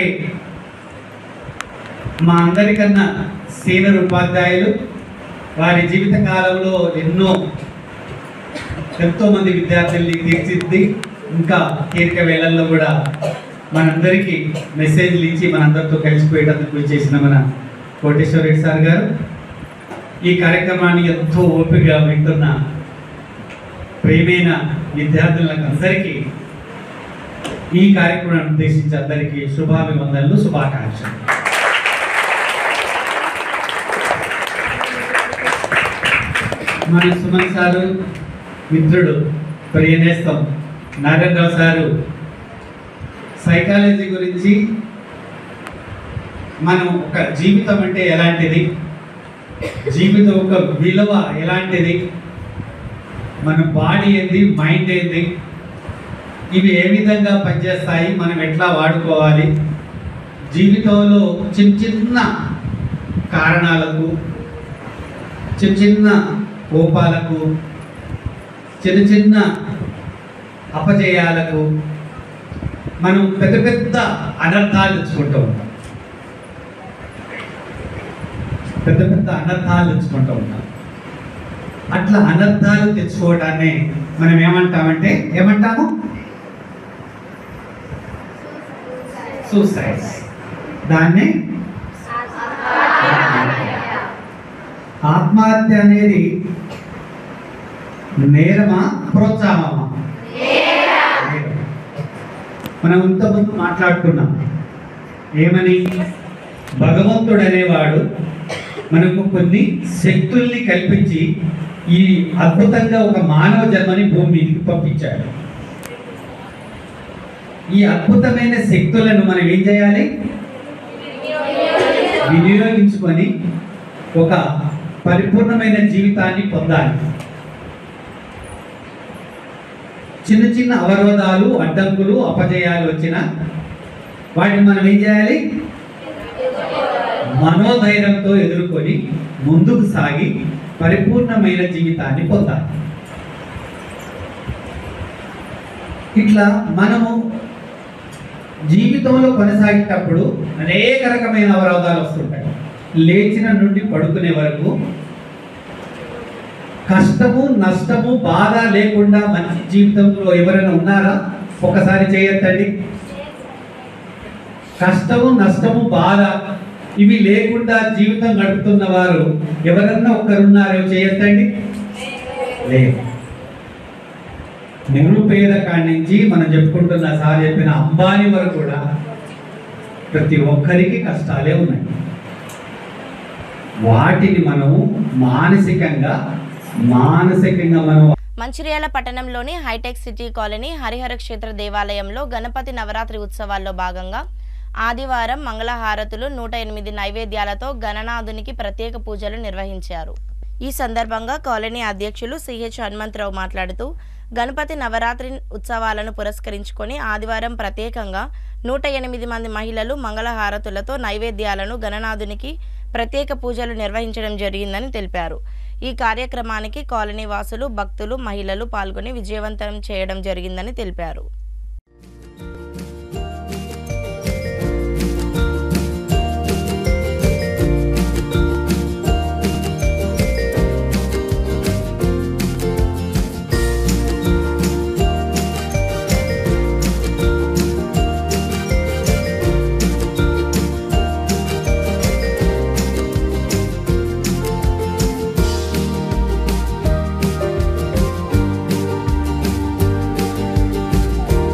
మా అందరికన్నా సీనియర్ ఉపాధ్యాయులు వారి జీవిత కాలంలో ఎన్నో ఎంతో మంది విద్యార్థుల్ని తీర్చిద్ది ఇంకా తీరిక వేళల్లో కూడా మనందరికీ మెసేజ్లు ఇచ్చి మనందరితో కలిసిపోయేటందుకు చేసిన మన కోటేశ్వర రెడ్డి సార్ గారు ఈ కార్యక్రమాన్ని ఎంతో ఓపికగా వింటున్న ప్రేమైన విద్యార్థులకు అందరికీ ఈ కార్యక్రమాన్ని ఉద్దేశించి అందరికీ శుభాభివందనలు శుభాకాంక్షలు మన సుమన్ సారు మిత్రుడు ప్రియనేస్తం నారాయణరావు సారు సైకాలజీ గురించి మనం ఒక జీవితం అంటే ఎలాంటిది జీవితం ఒక విలువ ఎలాంటిది మన బాడీ ఏంది మైండ్ ఏంది ఇవి ఏ విధంగా పనిచేస్తాయి మనం ఎట్లా వాడుకోవాలి జీవితంలో చిన్న చిన్న కారణాలకు చిన్న చిన్న కోపాలకు చిన్న చిన్న అపజయాలకు మనం పెద్ద పెద్ద అనర్థాలు తెచ్చుకుంటూ ఉంటాం పెద్ద పెద్ద అనర్థాలు తెచ్చుకుంటూ ఉంటాం అట్లా అనర్థాలు తెచ్చుకోవడాన్ని మనం ఏమంటామంటే ఏమంటాము సూసైడ్స్ దాన్ని ఆత్మహత్య అనేది నేరమా ప్రోత్సాహమా నేరం. మనం ఇంతకుముందు మాట్లాడుకున్నాం ఏమని భగవంతుడు అనేవాడు మనకు కొన్ని శక్తుల్ని కల్పించి ఈ అద్భుతంగా ఒక మానవ జన్మని భూమి మీదకి పంపించాడు ఈ అద్భుతమైన శక్తులను మనం ఏం చేయాలి వినియోగించుకొని ఒక పరిపూర్ణమైన జీవితాన్ని పొందాలి చిన్న చిన్న అవరోధాలు అడ్డంకులు అపజయాలు వచ్చిన వాటిని మనం ఏం చేయాలి మనోధైర్యంతో ఎదుర్కొని ముందుకు సాగి పరిపూర్ణమైన జీవితాన్ని పొందాలి ఇట్లా మనము జీవితంలో కొనసాగేటప్పుడు అనేక రకమైన అవరోధాలు వస్తుంటాయి లేచిన నుండి పడుకునే వరకు కష్టము నష్టము బాధ లేకుండా మంచి జీవితంలో ఎవరైనా ఉన్నారా ఒకసారి చేయొద్దండి కష్టము నష్టము బాధ ఇవి లేకుండా జీవితం గడుపుతున్న వారు ఎవరన్నా ఒక్కరున్నారో చేయొద్దండి లేదు నిరుపేద కాడి నుంచి మనం చెప్పుకుంటున్న సార్ చెప్పిన అంబానీ వరకు కూడా ప్రతి ఒక్కరికి కష్టాలే ఉన్నాయి వాటిని మనము మానసికంగా మానసికంగా మనం మంచిర్యాల పట్టణంలోని హైటెక్ సిటీ కాలనీ హరిహర క్షేత్ర దేవాలయంలో గణపతి నవరాత్రి ఉత్సవాల్లో భాగంగా ఆదివారం మంగళహారతులు నూట ఎనిమిది నైవేద్యాలతో గణనాథునికి ప్రత్యేక పూజలు నిర్వహించారు ఈ సందర్భంగా కాలనీ అధ్యక్షులు సిహెచ్ హనుమంతరావు మాట్లాడుతూ గణపతి నవరాత్రి ఉత్సవాలను పురస్కరించుకొని ఆదివారం ప్రత్యేకంగా నూట ఎనిమిది మంది మహిళలు మంగళహారతులతో నైవేద్యాలను గణనాథునికి ప్రత్యేక పూజలు నిర్వహించడం జరిగిందని తెలిపారు ఈ కార్యక్రమానికి కాలనీ వాసులు భక్తులు మహిళలు పాల్గొని విజయవంతం చేయడం జరిగిందని తెలిపారు Thank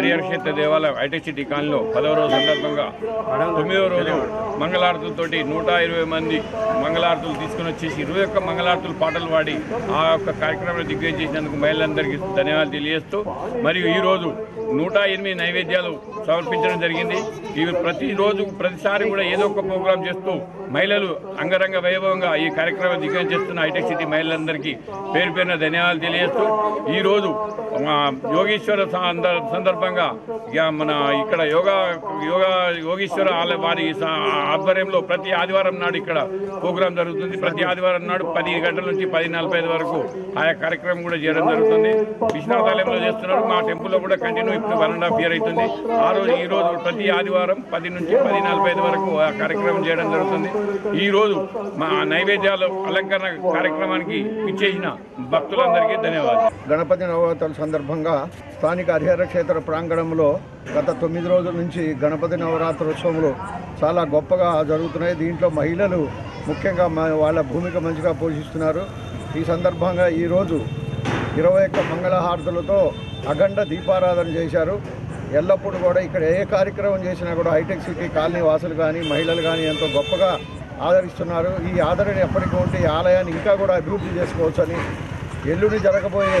హరిహర క్షేత్ర దేవాలయం ఐటీ సిటీ కాలనీలో పదవ రోజు సందర్భంగా తొమ్మిదవ రోజు మంగళారతులతోటి నూట ఇరవై మంది మంగళారతులు తీసుకుని వచ్చేసి ఇరవై ఒక్క మంగళారతులు పాటలు పాడి ఆ యొక్క కార్యక్రమాన్ని దిగ్విజయం చేసినందుకు మహిళలందరికీ ధన్యవాదాలు తెలియజేస్తూ మరియు ఈరోజు నూట ఎనిమిది నైవేద్యాలు సమర్పించడం జరిగింది ఇవి ప్రతిరోజు ప్రతిసారి కూడా ఏదో ఒక ప్రోగ్రాం చేస్తూ మహిళలు అంగరంగ వైభవంగా ఈ కార్యక్రమం దిగ్గజం చేస్తున్న హైటెక్ సిటీ మహిళలందరికీ పేరు పేరున ధన్యవాదాలు తెలియజేస్తూ ఈరోజు మా యోగేశ్వర సంద- సందర్భంగా ఇక మన ఇక్కడ యోగా యోగా యోగేశ్వర ఆలయ వారి స- ఆధ్వర్యంలో ప్రతి ఆదివారం నాడు ఇక్కడ ప్రోగ్రాం జరుగుతుంది ప్రతి ఆదివారం నాడు పది గంటల నుంచి పది నలభై ఐదు వరకు ఆయా కార్యక్రమం కూడా చేయడం జరుగుతుంది విశ్వనాథాలయంలో చేస్తున్నారు మా టెంపుల్లో కూడా కంటిన్యూ ఇప్పుడు వన్ అండ్ హాఫ్ ఇయర్ అవుతుంది ఆ రోజు ఈ రోజు ప్రతి ఆదివారం పది నుంచి పది నలభై ఐదు వరకు ఆ కార్యక్రమం చేయడం జరుగుతుంది ఈ రోజు మా నైవేద్యాలు అలంకరణ కార్యక్రమానికి ఇచ్చేసిన భక్తులందరికీ ధన్యవాదాలు గణపతి నవరాత్రుల సందర్భంగా స్థానిక హరిహర క్షేత్ర ప్రాంగణంలో గత తొమ్మిది రోజుల నుంచి గణపతి నవరాత్రోత్సవంలో చాలా గొప్పగా జరుగుతున్నాయి దీంట్లో మహిళలు ముఖ్యంగా మ- వాళ్ళ భూమిక మంచిగా పోషిస్తున్నారు ఈ సందర్భంగా ఈరోజు ఇరవై ఒక్క మంగళహారతులతో అఖండ దీపారాధన చేశారు ఎల్లప్పుడూ కూడా ఇక్కడ ఏ కార్యక్రమం చేసినా కూడా హైటెక్ సిటీ కాలనీ వాసులు కానీ మహిళలు కానీ ఎంతో గొప్పగా ఆదరిస్తున్నారు ఈ ఆదరణ ఎప్పటికీ ఉంటే ఈ ఆలయాన్ని ఇంకా కూడా అభివృద్ధి చేసుకోవచ్చని ఎల్లుండి జరగబోయే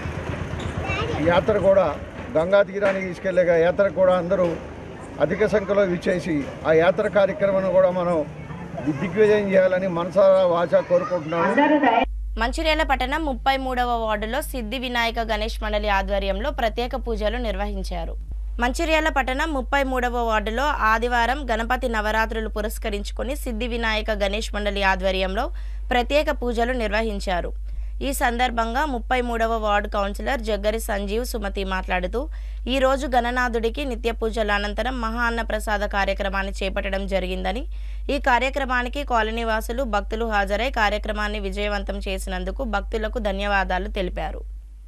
యాత్ర కూడా గంగా తీరానికి తీసుకెళ్లే యాత్ర కూడా అందరూ అధిక సంఖ్యలో విచ్చేసి ఆ యాత్ర కార్యక్రమాన్ని కూడా మనం దిగ్విజయం చేయాలని మనసారా వాచా కోరుకుంటున్నాను మంచిర్యాల పట్టణం ముప్పై మూడవ వార్డులో సిద్ధి వినాయక గణేష్ మండలి ఆధ్వర్యంలో ప్రత్యేక పూజలు నిర్వహించారు మంచిర్యాల పట్టణం ముప్పై మూడవ వార్డులో ఆదివారం గణపతి నవరాత్రులు పురస్కరించుకొని సిద్ధి వినాయక గణేష్ మండలి ఆధ్వర్యంలో ప్రత్యేక పూజలు నిర్వహించారు ఈ సందర్భంగా ముప్పై మూడవ వార్డు కౌన్సిలర్ జగ్గరి సంజీవ్ సుమతి మాట్లాడుతూ ఈ రోజు గణనాథుడికి నిత్య పూజల అనంతరం మహా అన్న ప్రసాద కార్యక్రమాన్ని చేపట్టడం జరిగిందని ఈ కార్యక్రమానికి కాలనీ వాసులు భక్తులు హాజరై కార్యక్రమాన్ని విజయవంతం చేసినందుకు భక్తులకు ధన్యవాదాలు తెలిపారు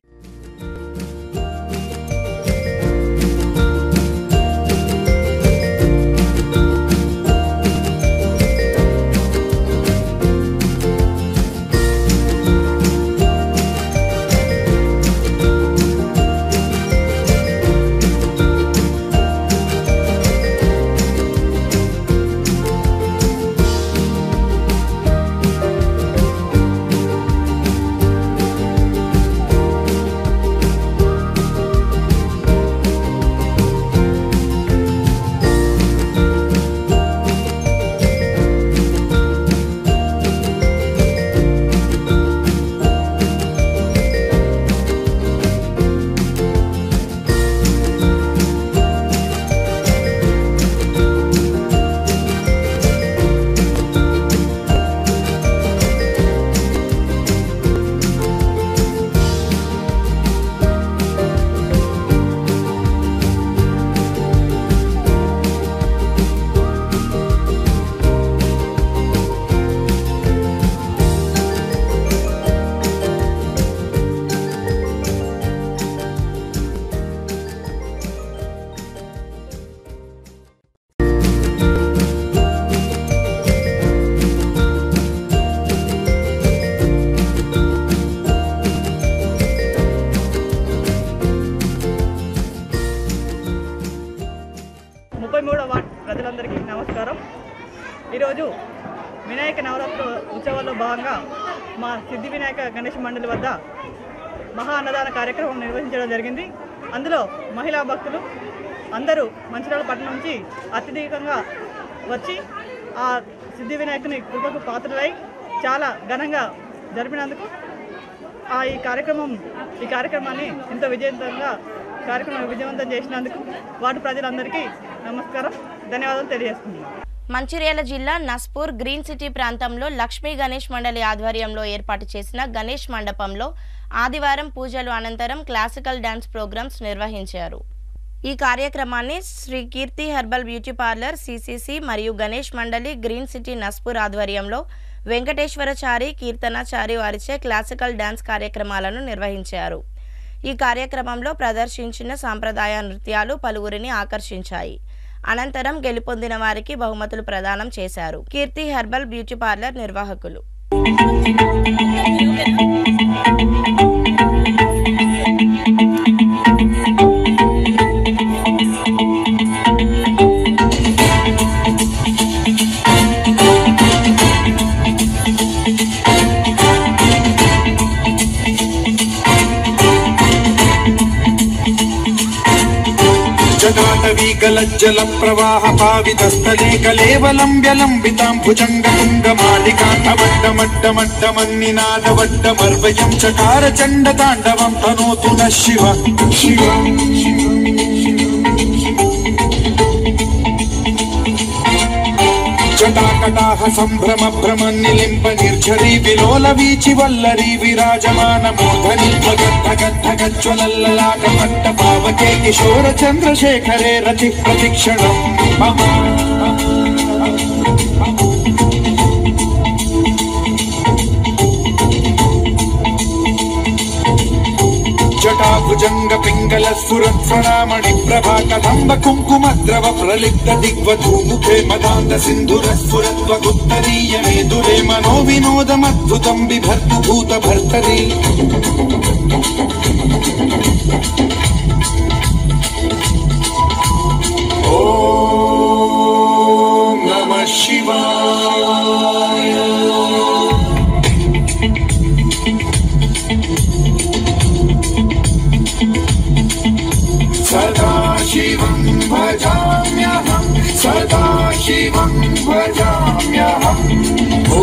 ముప్పై మూడవ వార్డ్ ప్రజలందరికీ నమస్కారం ఈరోజు వినాయక నవరాత్రి ఉత్సవాల్లో భాగంగా మా సిద్ధి వినాయక గణేష్ మండలి వద్ద మహా అన్నదాన కార్యక్రమం నిర్వహించడం జరిగింది అందులో మహిళా భక్తులు అందరూ మంచిర్యాల పట్టణం నుంచి అత్యధికంగా వచ్చి ఆ సిద్ధి వినాయకుని కృపకు పాత్రలై చాలా ఘనంగా జరిపినందుకు ఆ ఈ కార్యక్రమం ఈ కార్యక్రమాన్ని ఎంతో విజయవంతంగా కార్యక్రమం విజయవంతం చేసినందుకు వార్డు ప్రజలందరికీ నమస్కారం ధన్యవాదాలు తెలియజేస్తున్నాను మంచిర్యాల జిల్లా నస్పూర్ గ్రీన్ సిటీ ప్రాంతంలో లక్ష్మీ గణేష్ మండలి ఆధ్వర్యంలో ఏర్పాటు చేసిన గణేష్ మండపంలో ఆదివారం పూజలు అనంతరం క్లాసికల్ డాన్స్ ప్రోగ్రామ్స్ నిర్వహించారు ఈ కార్యక్రమాన్ని Sri Keerthi herbal beauty parlour C C C మరియు గణేష్ మండలి గ్రీన్ సిటీ నస్పూర్ ఆధ్వర్యంలో వెంకటేశ్వరచారి కీర్తనాచారి వారిచే క్లాసికల్ డాన్స్ కార్యక్రమాలను నిర్వహించారు ఈ కార్యక్రమంలో ప్రదర్శించిన సాంప్రదాయ నృత్యాలు పలువురిని ఆకర్షించాయి అనంతరం గెలుపొందిన వారికి బహుమతులు ప్రదానం చేశారు కీర్తి హెర్బల్ బ్యూటీ పార్లర్ నిర్వాహకులు గలజ్జల ప్రవాహ పావితస్థలే కలేవలం వ్యలంబితాం భుజంగ తుంగమాలికాంతవడ్డమడ్డమడ్డమన్నినాదవడ్డమర్వయం చకార చండ తాండవం తనోతు న శివ శివ జటాకటాహ సంభ్రమ భ్రమ నిలింప నిర్ఝరీ విలోల వీచి వల్లరీ విరాజమాన మూర్ధని ధ్వగద్ధగద్ధగజ్వలల్లలాట పట్ట పావకే కిశోర చంద్రశేఖరే రతి ప్రతిక్షణం మమ జటాభుజంగ పింగళ స్ఫురత్ఫణామణి ప్రభా కదంబ కుంకుమ ద్రవ ప్రలిప్త దిగ్వధూ ముఖే మదాంత సింధుర స్ఫురత్వగుత్తరీయ మేదురే మనో వినోదమద్భుతం బిభర్తు భూత భర్తరీ ఓం నమ శివాయ सदा शिवं भजाम्यहं सदा शिवं भजाम्यहम् ॐ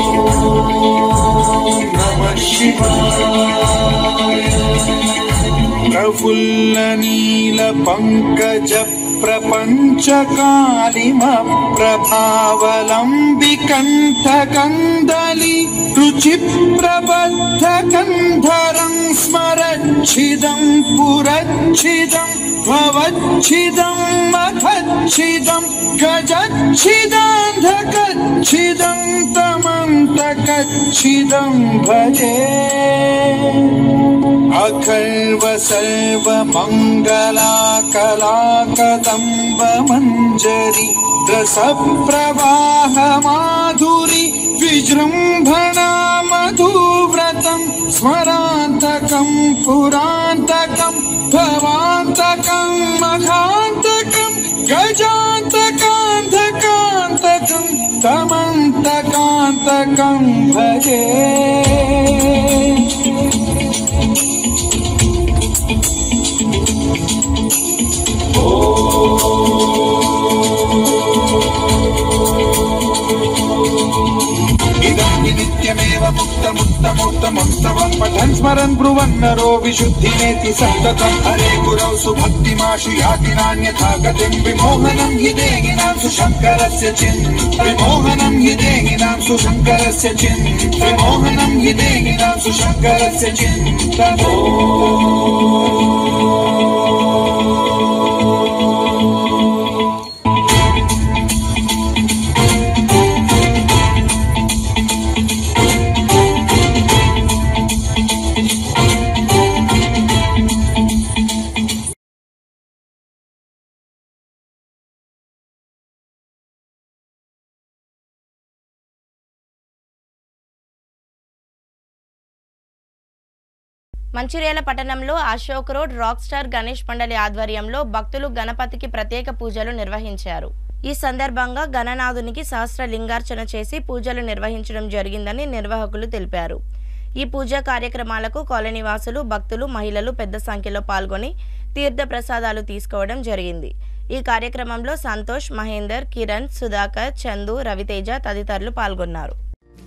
नमः शिवाय प्रफुल्लनीलपङ्कज प्रपञ्चकालिम प्रभावलम्बिकण्ठकन्दलि रुचिप्रबद्धकन्धरं स्मरच्छिदं पुरच्छिदं भवच्छिदं मखच्छिदं गजच्छिदान्धकच्छिदं तमन्तकच्छिदं भजे अखर्व सर्वमङ्गलाकलाकदम्ब मञ्जरि रसप्रवाह माधुरि विजृम्भणा मधुव्रतं स्मरान्तकं पुरान्तकं भवान्तकं मघान्तकं गजान्तकान्तकान्तकं तमन्तकान्तकं भजे इदानीं नित्यमेव मुक्तमुत्तमुत्तमोत्तमं पठन् स्मरन् ब्रुवन्नरो विशुद्धिमेति सन्ततं हरे गुरौ सुभक्तिमाशु याति नान्यथा गतिं विमोहनं हि देहिनां सुशङ्करस्य चिन् विमोहनं हि देहिनां सुशङ्करस्य चिन् विमोहनं हि देहिनां सुशङ्करस्य चिन्तनो మంచిర్యాల పట్టణంలో Ashok road rock star Ganesh మండలి ఆధ్వర్యంలో భక్తులు గణపతికి ప్రత్యేక పూజలు నిర్వహించారు ఈ సందర్భంగా గణనాథునికి సహస్ర లింగార్చన చేసి పూజలు నిర్వహించడం జరిగిందని నిర్వాహకులు తెలిపారు ఈ పూజా కార్యక్రమాలకు కాలనీ వాసులు భక్తులు మహిళలు పెద్ద సంఖ్యలో పాల్గొని తీర్థ ప్రసాదాలు తీసుకోవడం జరిగింది ఈ కార్యక్రమంలో సంతోష్ మహేందర్ కిరణ్ సుధాకర్ చందు రవితేజ తదితరులు పాల్గొన్నారు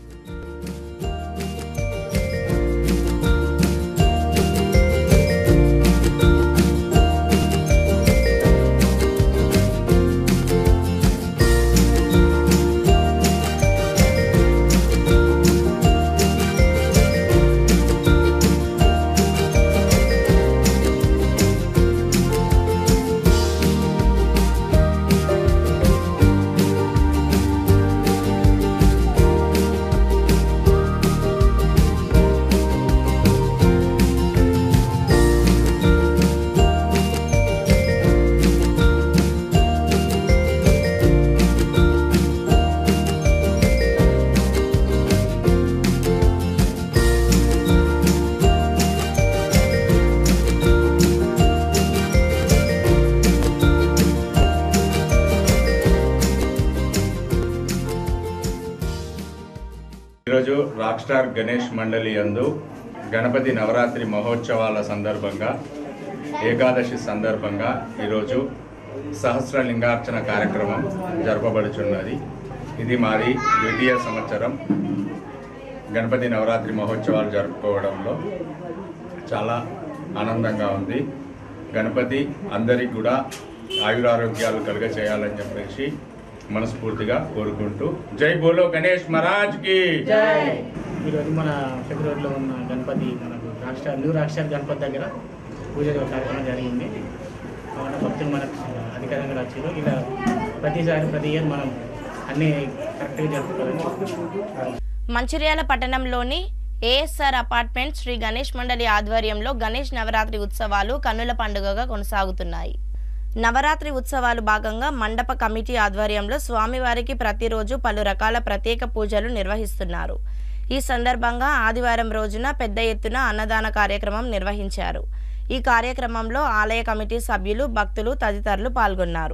ఈరోజు రాక్ స్టార్ గణేష్ మండలి యందు గణపతి నవరాత్రి మహోత్సవాల సందర్భంగా ఏకాదశి సందర్భంగా ఈరోజు సహస్ర లింగార్చన కార్యక్రమం జరపబడుచున్నది ఇది మాది ద్వితీయ సంవత్సరం గణపతి నవరాత్రి మహోత్సవాలు జరుపుకోవడంలో చాలా ఆనందంగా ఉంది గణపతి అందరికి కూడా ఆయురారోగ్యాలు కలుగ చేయాలని చెప్పేసి మనస్ఫూర్తిగా కోరుకుంటూ జై బోలో గణేష్ మహారాజ్కి ఈరోజు మన ఫిబ్రవరిలో ఉన్న గణపతి మనకు రాష్ట్ర న్యూ రాష్ట్ర గణపతి దగ్గర పూజ కార్యక్రమం జరిగింది మన భక్తులు మనకు అధికారంగా వచ్చారు ఇలా ప్రతిసారి ప్రతి ఇయర్ మనం అన్ని కరెక్ట్గా జరుపుకోవాలని మంచిర్యాల పట్టణంలోని ఏఎస్ఆర్ అపార్ట్మెంట్ శ్రీ గణేష్ మండలి ఆధ్వర్యంలో గణేష్ నవరాత్రి ఉత్సవాలు కన్నుల పండుగగా కొనసాగుతున్నాయి నవరాత్రి ఉత్సవాలు భాగంగా మండప కమిటీ ఆధ్వర్యంలో స్వామివారికి ప్రతిరోజు పలు రకాల ప్రత్యేక పూజలు నిర్వహిస్తున్నారు ఈ సందర్భంగా ఆదివారం రోజున పెద్ద ఎత్తున అన్నదాన కార్యక్రమం నిర్వహించారు ఈ కార్యక్రమంలో ఆలయ కమిటీ సభ్యులు భక్తులు తదితరులు పాల్గొన్నారు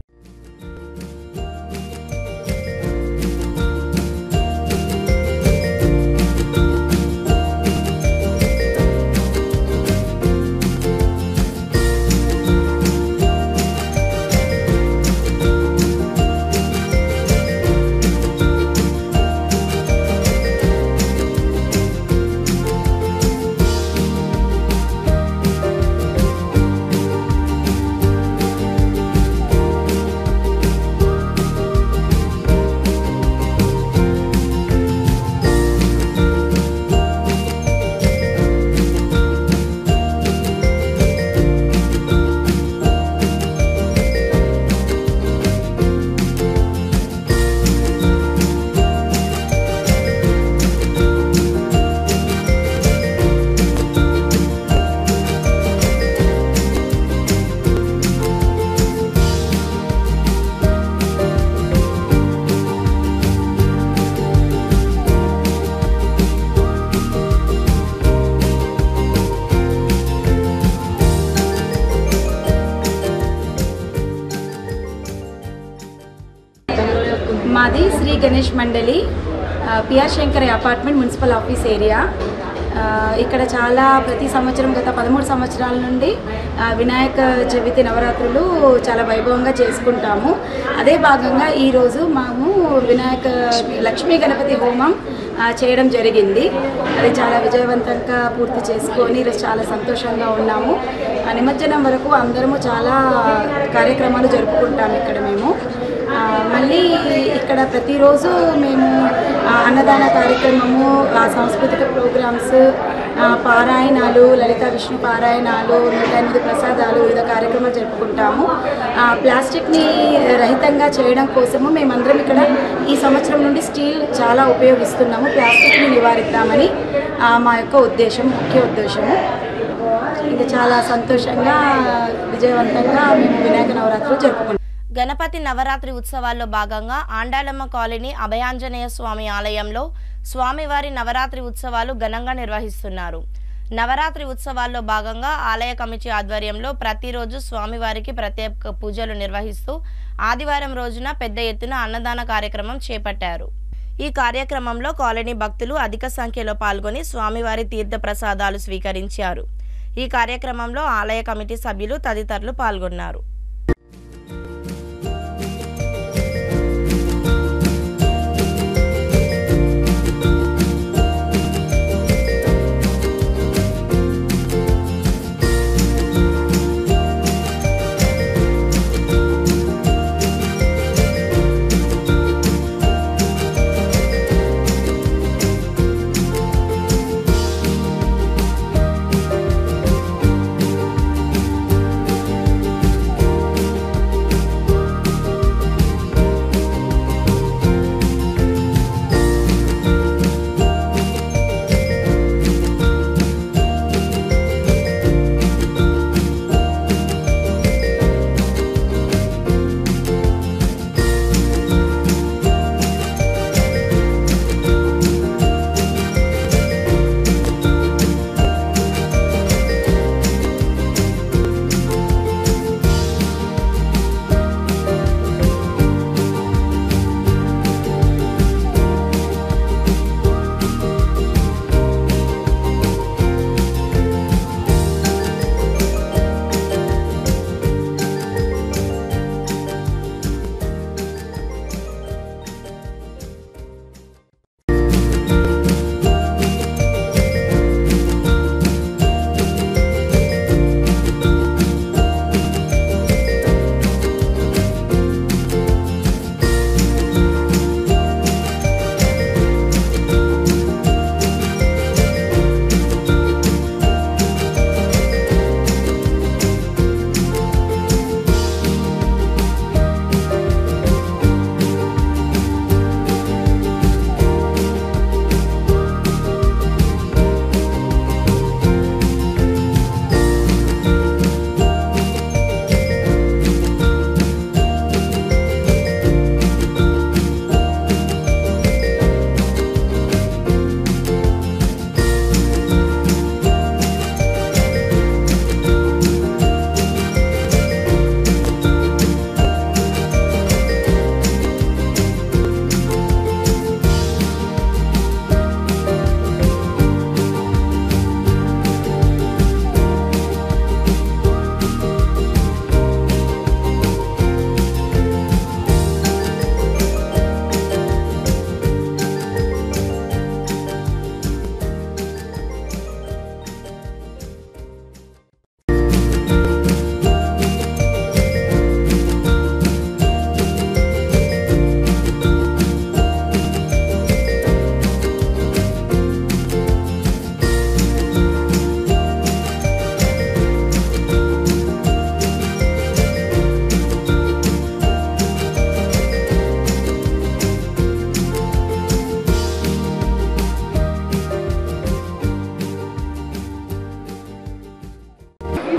మాది శ్రీ గణేష్ మండలి ఆ, P R Shankar apartment municipal office area ఆ, ఇక్కడ చాలా ప్రతి సంవత్సరం గత పదమూడు సంవత్సరాల నుండి ఆ, వినాయక చవితి నవరాత్రులు చాలా వైభవంగా చేసుకుంటాము అదే భాగంగా ఈరోజు మేము వినాయక లక్ష్మీ గణపతి హోమం ఆ, చేయడం జరిగింది అది చాలా విజయవంతంగా పూర్తి చేసుకొని ఈరోజు చాలా సంతోషంగా ఉన్నాము ఆ, నిమజ్జనం వరకు అందరము చాలా కార్యక్రమాలు జరుపుకుంటాము ఇక్కడ మేము ఆ, మళ్ళీ ఇక్కడ ప్రతిరోజు మేము ఆ, అన్నదాన కార్యక్రమము ఆ, సాంస్కృతిక ప్రోగ్రామ్స్ ఆ, పారాయణాలు లలిత విష్ణు పారాయణాలు నూట ఎనిమిది ప్రసాదాలు వివిధ కార్యక్రమాలు జరుపుకుంటాము ఆ, ప్లాస్టిక్ని రహితంగా చేయడం కోసము మేమందరం ఇక్కడ ఈ సంవత్సరం నుండి స్టీల్ చాలా ఉపయోగిస్తున్నాము ప్లాస్టిక్ని నివారిద్దామని ఆ, మా యొక్క ఉద్దేశం ముఖ్య ఉద్దేశము ఇంకా చాలా సంతోషంగా విజయవంతంగా మేము వినాయక నవరాత్రులు జరుపుకుంటాం గణపతి నవరాత్రి ఉత్సవాల్లో భాగంగా ఆండాలమ్మ కాలనీ అభయాంజనేయ స్వామి ఆలయంలో స్వామివారి నవరాత్రి ఉత్సవాలు ఘనంగా నిర్వహిస్తున్నారు నవరాత్రి ఉత్సవాల్లో భాగంగా ఆలయ కమిటీ ఆధ్వర్యంలో ప్రతిరోజు స్వామివారికి ప్రత్యేక పూజలు నిర్వహిస్తూ ఆదివారం రోజున పెద్ద ఎత్తున అన్నదాన కార్యక్రమం చేపట్టారు ఈ కార్యక్రమంలో కాలనీ భక్తులు అధిక సంఖ్యలో పాల్గొని స్వామివారి తీర్థ ప్రసాదాలు స్వీకరించారు ఈ కార్యక్రమంలో ఆలయ కమిటీ సభ్యులు తదితరులు పాల్గొన్నారు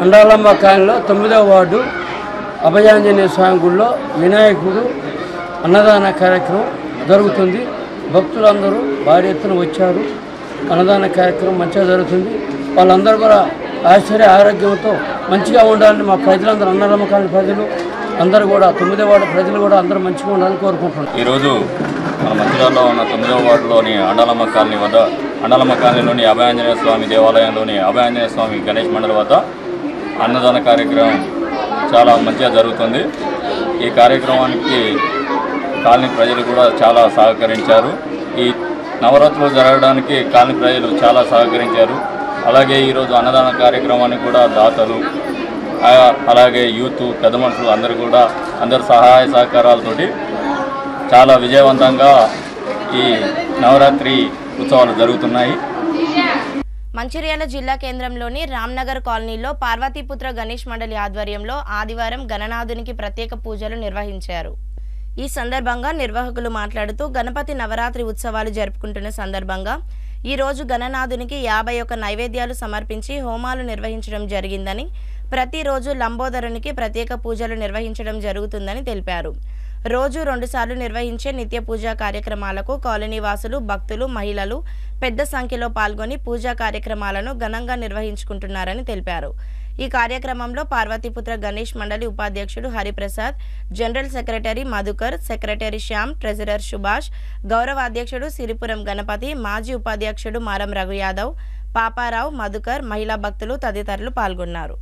అండాలమ్మ కాలనీలో తొమ్మిదవ వార్డు అభయాంజనేయ స్వామి గుడిలో వినాయకుడు అన్నదాన కార్యక్రమం జరుగుతుంది భక్తులందరూ భారీ ఎత్తున వచ్చారు అన్నదాన కార్యక్రమం మంచిగా జరుగుతుంది వాళ్ళందరూ కూడా ఆశ్చర్య ఆరోగ్యంతో మంచిగా ఉండాలని మా ప్రజలందరూ అన్నదమ్మ కాలనీ ప్రజలు అందరూ కూడా తొమ్మిదో వార్డు ప్రజలు కూడా అందరూ మంచిగా ఉండాలని కోరుకుంటున్నాం ఈరోజు మన మంచిర్యాలలో ఉన్న తొమ్మిదవ వార్డులోని అండాలమ్మ కాలనీ వద్ద అండాలమ్మ కాలనీలోని అభయాంజనేయ స్వామి దేవాలయంలోని అభయాంజనేయ స్వామి గణేష్ మండలి వద్ద అన్నదాన కార్యక్రమం చాలా మంచిగా జరుగుతుంది ఈ కార్యక్రమానికి కాలనీ ప్రజలు కూడా చాలా సహకరించారు ఈ నవరాత్రులు జరగడానికి కాలనీ ప్రజలు చాలా సహకరించారు అలాగే ఈరోజు అన్నదాన కార్యక్రమానికి కూడా దాతలు ఆ- అలాగే యూత్ పెద్ద మనుషులు అందరూ కూడా అందరు సహాయ సహకారాలతోటి చాలా విజయవంతంగా ఈ నవరాత్రి ఉత్సవాలు జరుగుతున్నాయి మంచిర్యాల జిల్లా కేంద్రంలోని రామ్నగర్ కాలనీలో పార్వతీపుత్ర గణేష్ మండలి ఆధ్వర్యంలో ఆదివారం గణనాథునికి ప్రత్యేక పూజలు నిర్వహించారు ఈ సందర్భంగా నిర్వాహకులు మాట్లాడుతూ గణపతి నవరాత్రి ఉత్సవాలు జరుపుకుంటున్న సందర్భంగా ఈ రోజు గణనాథునికి యాభై ఒక్క నైవేద్యాలు సమర్పించి హోమాలు నిర్వహించడం జరిగిందని ప్రతిరోజు లంబోదరునికి ప్రత్యేక పూజలు నిర్వహించడం జరుగుతుందని తెలిపారు రోజు రెండుసార్లు నిర్వహించే నిత్య పూజా కార్యక్రమాలకు కాలనీ వాసులు భక్తులు మహిళలు పెద్ద సంఖ్యలో పాల్గొని పూజా కార్యక్రమాలను ఘనంగా నిర్వహించుకుంటున్నారని తెలిపారు ఈ కార్యక్రమంలో పార్వతీపుత్ర గణేష్ మండలి ఉపాధ్యక్షుడు Hariprasad general secretary Madhukar secretary Shyam treasurer Subhash గౌరవ అధ్యక్షుడు సిరిపురం గణపతి మాజీ ఉపాధ్యక్షుడు మారం రఘు యాదవ్ పాపారావు మధుకర్ మహిళా భక్తులు తదితరులు పాల్గొన్నారు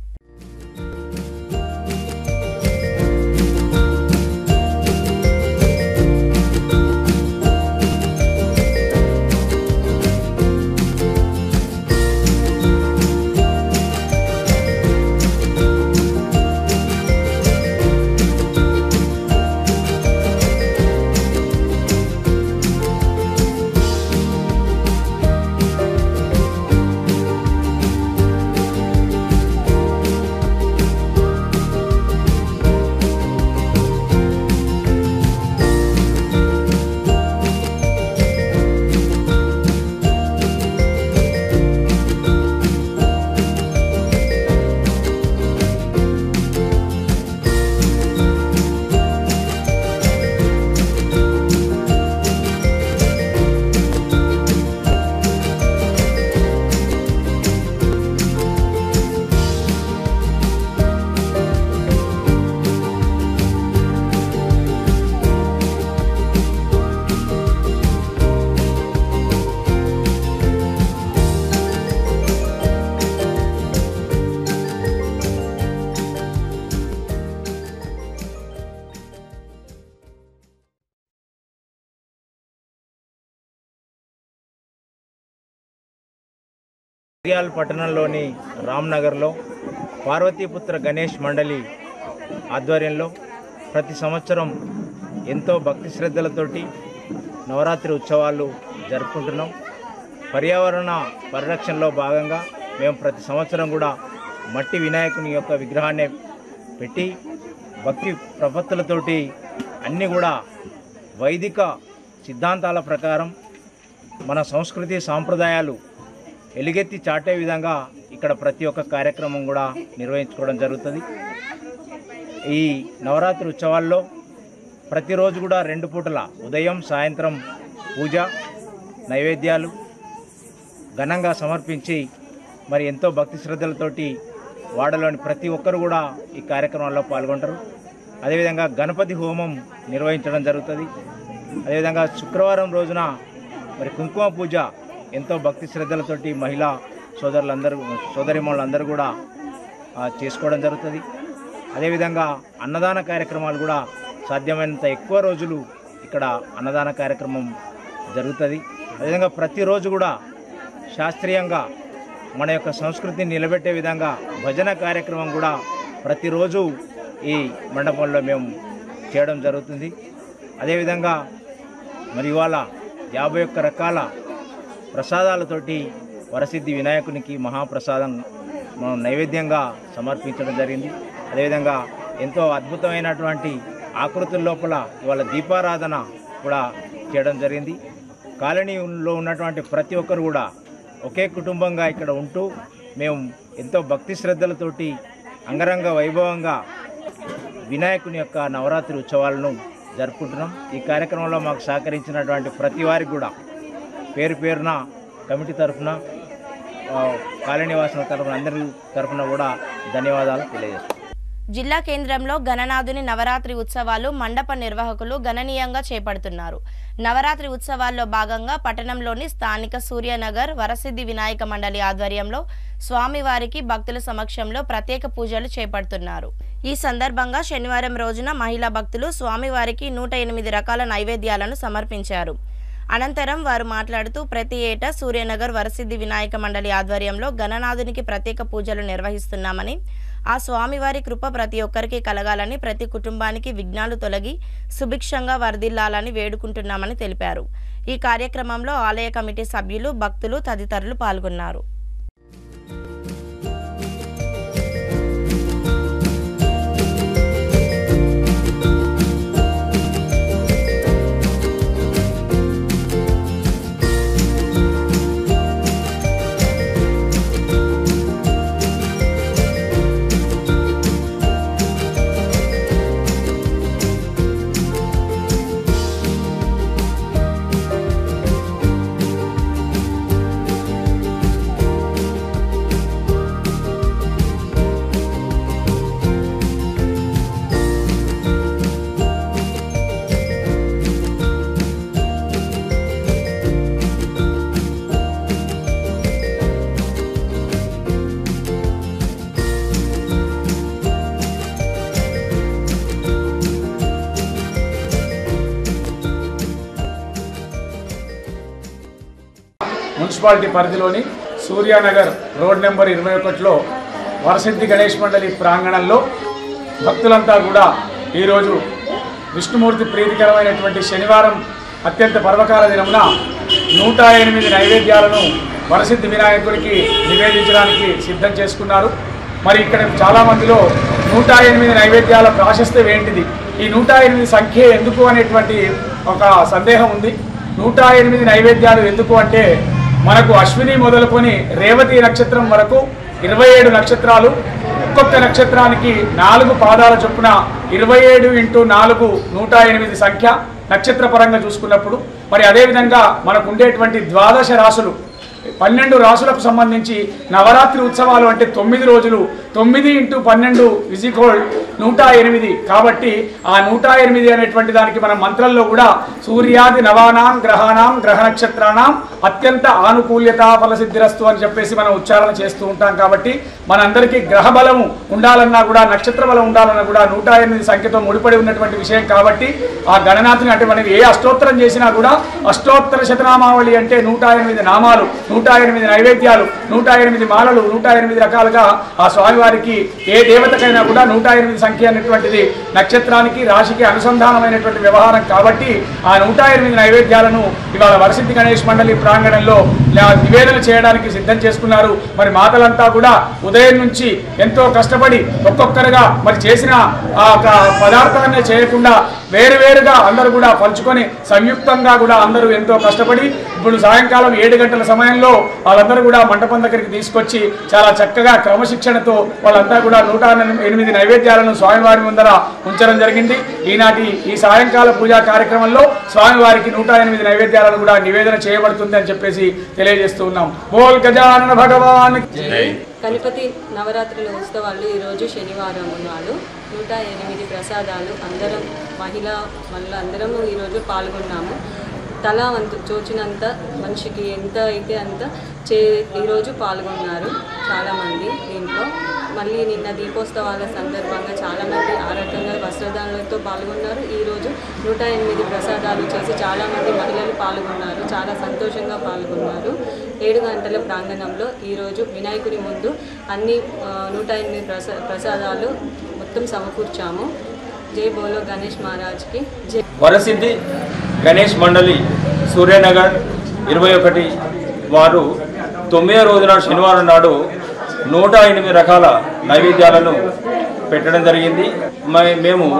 మంచిర్యాల పట్టణంలోని రామ్నగర్లో పార్వతీపుత్ర గణేష్ మండలి ఆధ్వర్యంలో ప్రతి సంవత్సరం ఎంతో భక్తి శ్రద్ధలతోటి నవరాత్రి ఉత్సవాలు జరుపుకుంటున్నాం పర్యావరణ పరిరక్షణలో భాగంగా మేము ప్రతి సంవత్సరం కూడా మట్టి వినాయకుని యొక్క విగ్రహాన్ని పెట్టి భక్తి ప్రపత్తులతోటి అన్నీ కూడా వైదిక సిద్ధాంతాల ప్రకారం మన సంస్కృతి సాంప్రదాయాలు ఎలుగెత్తి చాటే విధంగా ఇక్కడ ప్రతి ఒక్క కార్యక్రమం కూడా నిర్వహించుకోవడం జరుగుతుంది ఈ నవరాత్రి ఉత్సవాల్లో ప్రతిరోజు కూడా రెండు పూటల ఉదయం సాయంత్రం పూజ నైవేద్యాలు ఘనంగా సమర్పించి మరి ఎంతో భక్తి శ్రద్ధలతోటి వాడలోని ప్రతి ఒక్కరు కూడా ఈ కార్యక్రమాల్లో పాల్గొంటారు అదేవిధంగా గణపతి హోమం నిర్వహించడం జరుగుతుంది అదేవిధంగా శుక్రవారం రోజున మరి కుంకుమ పూజ ఎంతో భక్తి శ్రద్ధలతోటి మహిళా సోదరులందరూ సోదరిమణులందరూ కూడా ఆ, చేసుకోవడం జరుగుతుంది అదేవిధంగా అన్నదాన కార్యక్రమాలు కూడా సాధ్యమైనంత ఎక్కువ రోజులు ఇక్కడ అన్నదాన కార్యక్రమం జరుగుతుంది అదేవిధంగా ప్రతిరోజు కూడా శాస్త్రీయంగా మన యొక్క సంస్కృతిని నిలబెట్టే విధంగా భజన కార్యక్రమం కూడా ప్రతిరోజు ఈ మండపంలో మేము చేయడం జరుగుతుంది అదేవిధంగా మరి ఇవాళ యాభై ఒక్క రకాల ప్రసాదాలతోటి వరసిద్ధి వినాయకునికి మహాప్రసాదం మనం నైవేద్యంగా సమర్పించడం జరిగింది అదేవిధంగా ఎంతో అద్భుతమైనటువంటి ఆకృతుల లోపల ఇవాళ దీపారాధన కూడా చేయడం జరిగింది కాలనీలో ఉన్నటువంటి ప్రతి ఒక్కరు కూడా ఒకే కుటుంబంగా ఇక్కడ ఉంటూ మేము ఎంతో భక్తి శ్రద్ధలతోటి అంగరంగ వైభవంగా వినాయకుని యొక్క నవరాత్రి ఉత్సవాలను జరుపుకుంటున్నాం ఈ కార్యక్రమంలో మాకు సహకరించినటువంటి ప్రతి వారికి కూడా పేరు పేరున కమిటీ తరఫున ఆ, కాలనీవాసుల తరఫున అందరి తరఫున కూడా ధన్యవాదాలు తెలియజేస్తున్నాం జిల్లా కేంద్రంలో గణనాథుని నవరాత్రి ఉత్సవాలు మండప నిర్వాహకులు గణనీయంగా చేపడుతున్నారు నవరాత్రి ఉత్సవాల్లో భాగంగా పట్టణంలోని స్థానిక సూర్యనగర్ వరసిద్ధి వినాయక మండలి ఆధ్వర్యంలో స్వామివారికి భక్తుల సమక్షంలో ప్రత్యేక పూజలు చేపడుతున్నారు ఈ సందర్భంగా శనివారం రోజున మహిళా భక్తులు స్వామివారికి నూట ఎనిమిది రకాల నైవేద్యాలను సమర్పించారు అనంతరం వారు మాట్లాడుతూ ప్రతి ఏటా సూర్యనగర్ వరసిద్ధి వినాయక మండలి ఆధ్వర్యంలో గణనాథునికి ప్రత్యేక పూజలు నిర్వహిస్తున్నామని ఆ స్వామివారి కృప ప్రతి ఒక్కరికి కలగాలని ప్రతి కుటుంబానికి విఘ్నాలు తొలగి సుభిక్షంగా వర్ధిల్లాలని వేడుకుంటున్నామని తెలిపారు ఈ కార్యక్రమంలో ఆలయ కమిటీ సభ్యులు భక్తులు తదితరులు పాల్గొన్నారు మున్సిపాలిటీ పరిధిలోని సూర్యానగర్ రోడ్ నెంబర్ ఇరవై ఒకటిలో వరసిద్ధి గణేష్ మండలి ప్రాంగణంలో భక్తులంతా కూడా ఈరోజు విష్ణుమూర్తి ప్రీతికరమైనటువంటి శనివారం అత్యంత పర్వకాల దినమున నూట ఎనిమిది నైవేద్యాలను వరసిద్ధి వినాయకుడికి నివేదించడానికి సిద్ధం చేసుకున్నారు మరి ఇక్కడ చాలా మందిలో నూట ఎనిమిది నైవేద్యాల ప్రాశస్త్యం ఏంటిది ఈ నూట ఎనిమిది సంఖ్య ఎందుకు అనేటువంటి ఒక సందేహం ఉంది నూట ఎనిమిది నైవేద్యాలు ఎందుకు అంటే మనకు అశ్విని మొదలుకొని రేవతి నక్షత్రం వరకు ఇరవై ఏడు నక్షత్రాలు ఒక్కొక్క నక్షత్రానికి నాలుగు పాదాల చొప్పున ఇరవై ఏడు ఇంటూ నాలుగు నూట ఎనిమిది సంఖ్య నక్షత్ర పరంగా చూసుకున్నప్పుడు మరి అదేవిధంగా మనకు ఉండేటువంటి ద్వాదశ రాసులు పన్నెండు రాసులకు సంబంధించి నవరాత్రి ఉత్సవాలు అంటే తొమ్మిది రోజులు తొమ్మిది ఇంటూ పన్నెండు విజికోల్ నూట ఎనిమిది కాబట్టి ఆ నూట ఎనిమిది అనేటువంటి దానికి మన మంత్రంలో కూడా సూర్యాది నవానాం గ్రహానాం గ్రహ నక్షత్రానాం అత్యంత ఆనుకూల్యత ఫలసిద్ధిరస్తు అని చెప్పేసి మనం ఉచ్చారణ చేస్తూ ఉంటాం కాబట్టి మనందరికీ గ్రహ బలము ఉండాలన్నా కూడా నక్షత్ర బలం ఉండాలన్నా కూడా నూట ఎనిమిది సంఖ్యతో ముడిపడి ఉన్నటువంటి విషయం కాబట్టి ఆ గణనాథుని అంటే మనం ఏ అష్టోత్తరం చేసినా కూడా అష్టోత్తర శతనామావళి అంటే నూట ఎనిమిది నామాలు నూట ఎనిమిది నైవేద్యాలు నూట ఎనిమిది మాలలు నూట ఎనిమిది రకాలుగా ఆ స్వామివారికి ఏ దేవతకైనా కూడా నూట ఎనిమిది సంఖ్య అనేటువంటిది నక్షత్రానికి రాశికి అనుసంధానమైనటువంటి వ్యవహారం కాబట్టి ఆ నూట ఎనిమిది నైవేద్యాలను ఇవాళ వరసిద్ధి గణేష్ మండలి ప్రాంగణంలో లా- నివేదన చేయడానికి సిద్ధం చేసుకున్నారు మరి మాతలంతా కూడా ఉదయం నుంచి ఎంతో కష్టపడి ఒక్కొక్కరుగా మరి చేసిన ఆ ఒక పదార్థాన్ని చేయకుండా వేరువేరుగా అందరూ కూడా పంచుకొని సంయుక్తంగా కూడా అందరూ ఎంతో కష్టపడి ఇప్పుడు సాయంకాలం ఏడు గంటల సమయంలో వాళ్ళందరూ కూడా మండపం దగ్గరికి తీసుకొచ్చి చాలా చక్కగా క్రమశిక్షణతో వాళ్ళంతా కూడా నూట ఎనిమిది నైవేద్యాలను స్వామివారి ముందర ఉంచడం జరిగింది ఈనాటి ఈ సాయంకాల పూజా కార్యక్రమంలో స్వామివారికి నూట ఎనిమిది నైవేద్యాలను కూడా నివేదన చేయబడుతుంది అని చెప్పేసి తెలియజేస్తూ ఉన్నాం బోల్ గజానన భగవాన్ గణపతి నవరాత్రుల ఉత్సవాలు ఈరోజు శనివారం నాడు నూట ఎనిమిది ప్రసాదాలు అందరం మహిళ మళ్ళీ అందరము ఈరోజు పాల్గొన్నాము తలా వంతు తోచినంత మనిషికి ఎంత అయితే అంత చే ఈరోజు పాల్గొన్నారు చాలామంది దీంట్లో మళ్ళీ నిన్న దీపోత్సవాల సందర్భంగా చాలామంది ఆ రకంగా వస్త్రదానాలతో పాల్గొన్నారు ఈరోజు నూట ఎనిమిది ప్రసాదాలు చేసి చాలామంది మహిళలు పాల్గొన్నారు చాలా సంతోషంగా పాల్గొన్నారు ఏడు గంటల ప్రాంగణంలో ఈరోజు వినాయకుడి ముందు అన్ని ఆ, నూట ఎనిమిది ప్రసా ప్రసాదాలు మొత్తం సమకూర్చాము జై బోలో గణేష్ మహారాజ్కి జై వరసిద్ధి గణేష్ మండలి సూర్యనగర్ ఇరవై ఒకటి వారు తొమ్మిదో రోజున శనివారం నాడు నూట ఎనిమిది రకాల నైవేద్యాలను పెట్టడం జరిగింది మ- మేము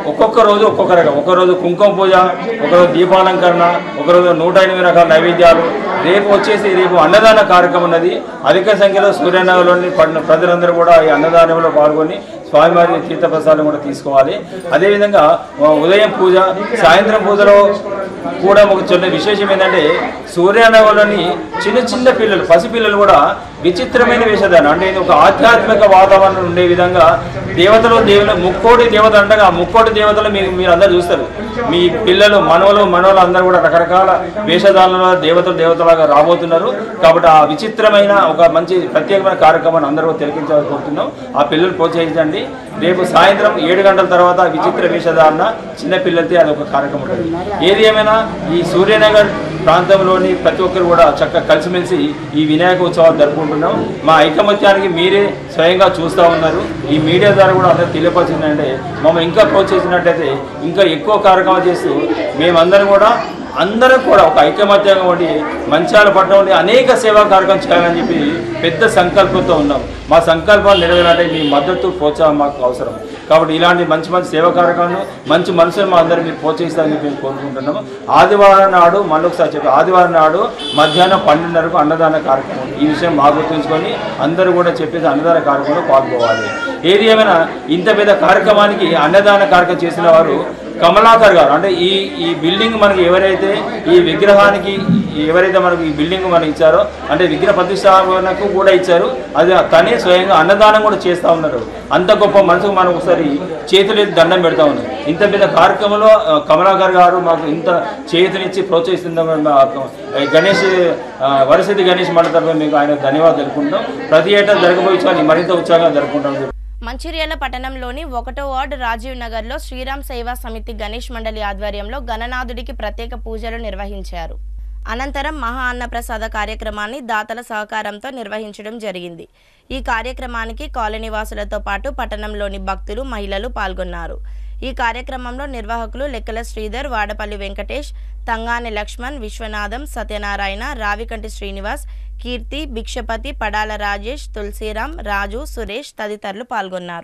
ఒక్కొక్క రోజు ఒక్కొక్క రకం ఒక రోజు కుంకుమ పూజ ఒకరోజు దీపాలంకరణ ఒకరోజు నూట ఎనిమిది రకాల నైవేద్యాలు రేపు వచ్చేసి రేపు అన్నదాన కార్యక్రమం ఉన్నది అధిక సంఖ్యలో సూర్యనగర్లోని పడిన ప్రజలందరూ కూడా ఈ అన్నదానంలో పాల్గొని స్వామివారి తీర్థప్రసాదం కూడా తీసుకోవాలి అదేవిధంగా ఆ, ఉదయం పూజ సాయంత్రం పూజలో కూడా ఒక చిన్న విశేషం ఏంటంటే సూర్యనగర్లోని చిన్న చిన్న పిల్లలు పసిపిల్లలు కూడా విచిత్రమైన వేషధారణ అంటే ఇది ఒక ఆధ్యాత్మిక వాతావరణం ఉండే విధంగా దేవతలు దేవులు ముక్కోటి దేవత అంటగా ఆ ముక్కోటి దేవతలు మీరు మీరు అందరు చూస్తారు మీ పిల్లలు మనవలు మనవలు అందరూ కూడా రకరకాల వేషధారణలో దేవతలు దేవతలాగా రాబోతున్నారు కాబట్టి ఆ విచిత్రమైన ఒక మంచి ప్రత్యేకమైన కార్యక్రమాన్ని అందరూ తిలకించాలని కోరుతున్నాం ఆ పిల్లలు ప్రోత్సహించండి రేపు సాయంత్రం ఏడు గంటల తర్వాత విచిత్ర వేషధారణ చిన్న పిల్లలతో అది ఒక కార్యక్రమం ఉంటుంది ఏది ఏమైనా ఈ సూర్యనగర్ ప్రాంతంలోని ప్రతి ఒక్కరు కూడా చక్కగా కలిసిమెలిసి ఈ వినాయక ఉత్సవాలు జరుపుకుంటున్నాం మా ఐకమత్యానికి మీరే స్వయంగా చూస్తూ ఉన్నారు ఈ మీడియా ద్వారా కూడా అందరూ తెలియపరిచిందంటే మమ్మల్ని ఇంకా ప్రోత్సహించినట్టయితే ఇంకా ఎక్కువ కార్యక్రమాలు చేస్తూ మేమందరం కూడా అందరం కూడా ఒక ఐకమత్యంగా ఉండి మంచాల పట్టణం ఉండి అనేక సేవా కార్యక్రమం చేయాలని చెప్పి పెద్ద సంకల్పంతో ఉన్నాం మా సంకల్పాలు నెరవేరాలంటే మీ మద్దతు ప్రోత్సాహం మాకు అవసరం కాబట్టి ఇలాంటి మంచి మంచి సేవా కార్యక్రమాలు మంచి మనసులు మా అందరూ మీరు ప్రోత్సహిస్తారని చెప్పి మేము కోరుకుంటున్నాము ఆదివారం నాడు మళ్ళీ ఒకసారి చెప్పి ఆదివారం నాడు మధ్యాహ్నం పన్నెండున్నరకు అన్నదాన కార్యక్రమం ఈ విషయం బాగా గుర్తుంచుకొని అందరూ కూడా చెప్పేసి అన్నదాన కార్యక్రమంలో పాల్గొవాలి ఏది ఏమైనా ఇంత పెద్ద కార్యక్రమానికి అన్నదాన కార్యక్రమం చేసిన వారు కమలాకర్ గారు అంటే ఈ ఈ బిల్డింగ్ మనకి ఎవరైతే ఈ విగ్రహానికి ఎవరైతే మనకు ఈ బిల్డింగ్ మనకి ఇచ్చారో అంటే విగ్రహ ప్రతిష్టాపనకు కూడా ఇచ్చారు అది తనే స్వయంగా అన్నదానం కూడా చేస్తూ ఉన్నారు అంత గొప్ప మనసుకు మనం ఒకసారి చేతులు దండం పెడతా ఉన్నారు ఇంత పెద్ద కార్యక్రమంలో ఆ, కమలాకర్ గారు మాకు ఇంత చేతునిచ్చి ప్రోత్సహిస్తుందని మా, ఆ, గణేష్ ఆ, వరసిద్ధి గణేష్ మండలి తరఫున మీకు ఆయన ధన్యవాదాలు తెలుపుకుంటాం ప్రతి ఏటా జరగబోయే ఉత్సవాన్ని మరింత ఉత్సాహంగా జరుపుకుంటాం మంచిర్యాల పట్టణంలోని ఒకటో వార్డు రాజీవ్ నగర్లో శ్రీరామ్ సేవా సమితి గణేష్ మండలి ఆధ్వర్యంలో గణనాథుడికి ప్రత్యేక పూజలు నిర్వహించారు అనంతరం మహా అన్నప్రసాద కార్యక్రమాన్ని దాతల సహకారంతో నిర్వహించడం జరిగింది ఈ కార్యక్రమానికి కాలనీవాసులతో పాటు పట్టణంలోని భక్తులు మహిళలు పాల్గొన్నారు ఈ కార్యక్రమంలో నిర్వాహకులు లెక్కల శ్రీధర్ వాడపల్లి వెంకటేష్ తంగాని లక్ష్మణ్ విశ్వనాథం సత్యనారాయణ రావికంటి శ్రీనివాస్ కీర్తి భిక్షపతి పడాల రాజేష్ తులసిరామ్ రాజు సురేష్ తదితరులు పాల్గొన్నారు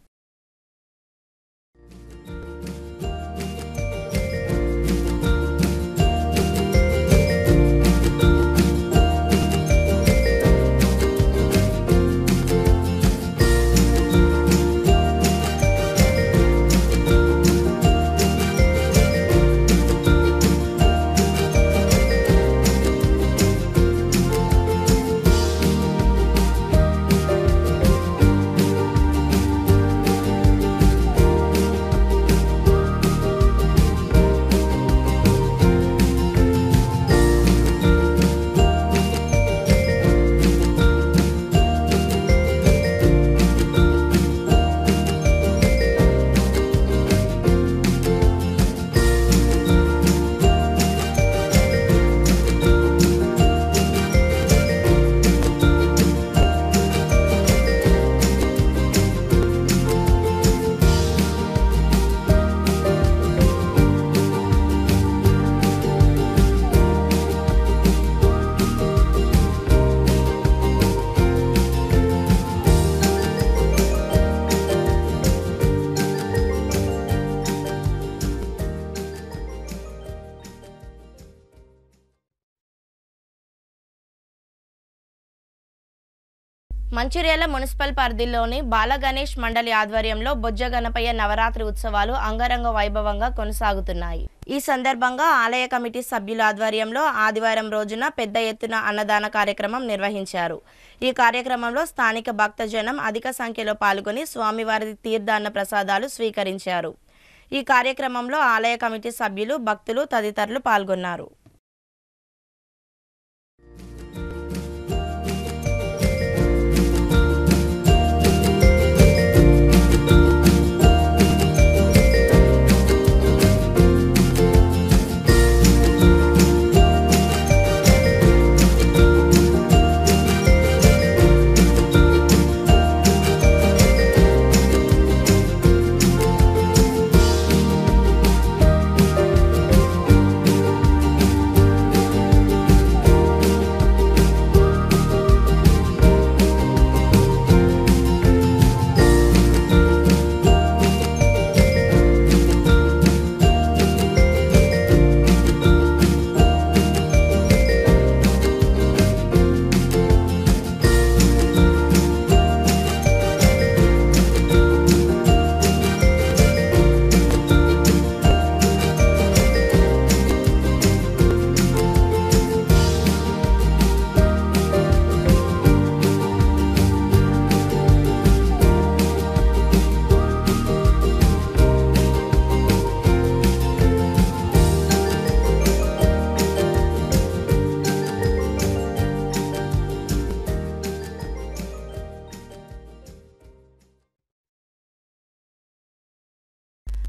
మంచిర్యాల మున్సిపల్ పరిధిలోని బాల గణేష్ మండలి ఆధ్వర్యంలో బొజ్జ గణపయ్య నవరాత్రి ఉత్సవాలు అంగరంగ వైభవంగా కొనసాగుతున్నాయి ఈ సందర్భంగా ఆలయ కమిటీ సభ్యుల ఆధ్వర్యంలో ఆదివారం రోజున పెద్ద ఎత్తున అన్నదాన కార్యక్రమం నిర్వహించారు ఈ కార్యక్రమంలో స్థానిక భక్తజనం అధిక సంఖ్యలో పాల్గొని స్వామివారి తీర్థాన్న ప్రసాదాలు స్వీకరించారు ఈ కార్యక్రమంలో ఆలయ కమిటీ సభ్యులు భక్తులు తదితరులు పాల్గొన్నారు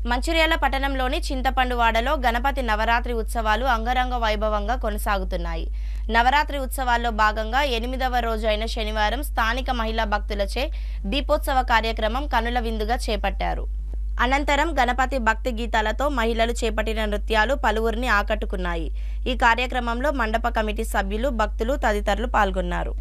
మంచిర్యాల పట్టణంలోని చింతపండువాడలో గణపతి నవరాత్రి ఉత్సవాలు అంగరంగ వైభవంగా కొనసాగుతున్నాయి నవరాత్రి ఉత్సవాల్లో భాగంగా ఎనిమిదవ రోజు అయిన శనివారం స్థానిక మహిళా భక్తులచే దీపోత్సవ కార్యక్రమం కనుల విందుగా చేపట్టారు అనంతరం గణపతి భక్తి గీతాలతో మహిళలు చేపట్టిన నృత్యాలు పలువురిని ఆకట్టుకున్నాయి ఈ కార్యక్రమంలో మండప కమిటీ సభ్యులు భక్తులు తదితరులు పాల్గొన్నారు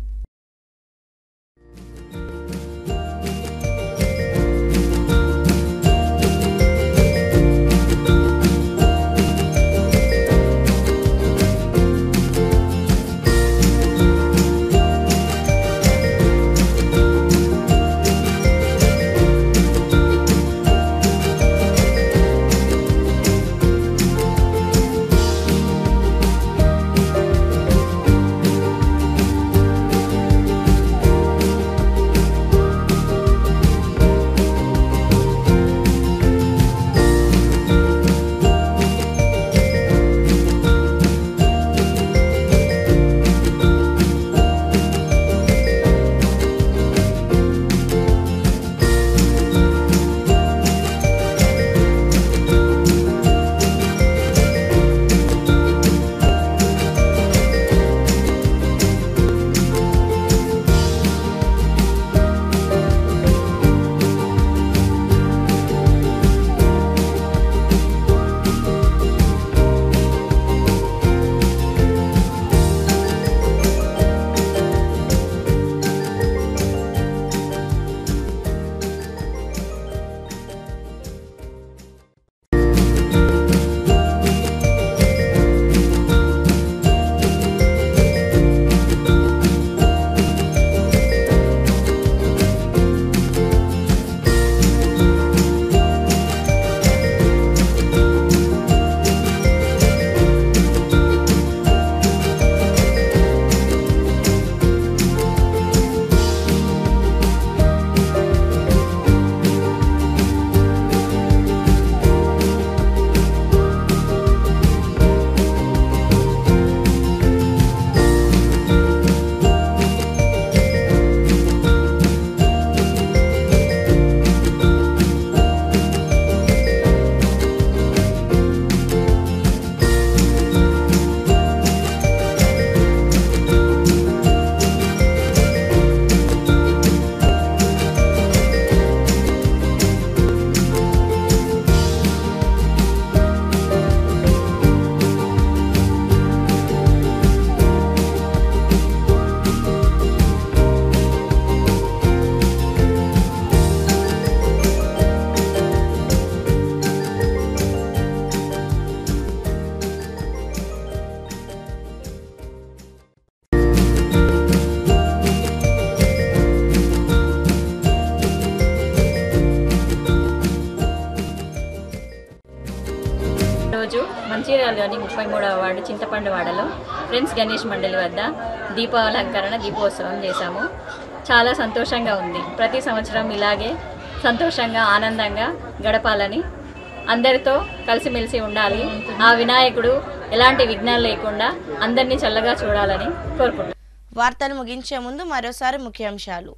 రోజు మంచిర్యాలలోని ముప్పై మూడవ వార్డు చింతపండు వాడలో ఫ్రెండ్స్ గణేష్ మండలి వద్ద దీపాలంకరణ దీపోత్సవం చేశాము చాలా సంతోషంగా ఉంది ప్రతి సంవత్సరం ఇలాగే సంతోషంగా ఆనందంగా గడపాలని అందరితో కలిసిమెలిసి ఉండాలి ఆ వినాయకుడు ఎలాంటి విఘ్నాలు లేకుండా అందరినీ చల్లగా చూడాలని కోరుకుంటున్నాను వార్తలు ముగించే ముందు మరోసారి ముఖ్యాంశాలు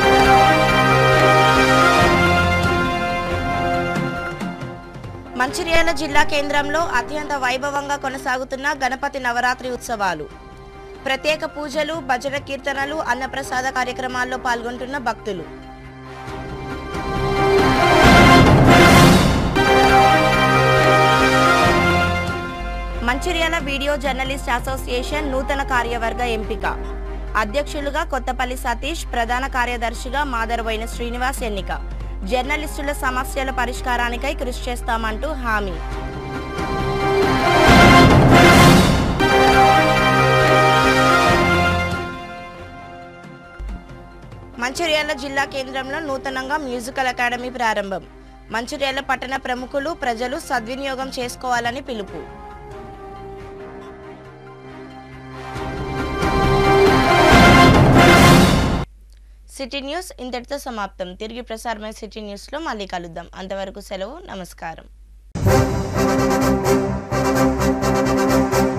మంచిర్యాల జిల్లా కేంద్రంలో అత్యంత వైభవంగా కొనసాగుతున్న గణపతి నవరాత్రి ఉత్సవాలు ప్రత్యేక పూజలు భజన కీర్తనలు అన్నప్రసాద కార్యక్రమాల్లో పాల్గొంటున్న భక్తులు మంచిర్యాల వీడియో జర్నలిస్ట్ అసోసియేషన్ నూతన కార్యవర్గ ఎంపిక అధ్యక్షులుగా కొత్తపల్లి సతీష్ ప్రధాన కార్యదర్శిగా మాదరబోయిన శ్రీనివాస్ ఎన్నిక జర్నలిస్టుల సమస్యల పరిష్కారానికై కృషి చేస్తామంటూ హామీ మంచిర్యాల జిల్లా కేంద్రంలో నూతనంగా మ్యూజికల్ అకాడమీ ప్రారంభం మంచిర్యాల పట్టణ ప్రముఖులు ప్రజలు సద్వినియోగం చేసుకోవాలని పిలుపు సిటీ న్యూస్ ఇంతటితో సమాప్తం తిరిగి ప్రసారమైన సిటీ న్యూస్లో మళ్ళీ కలుద్దాం అంతవరకు సెలవు నమస్కారం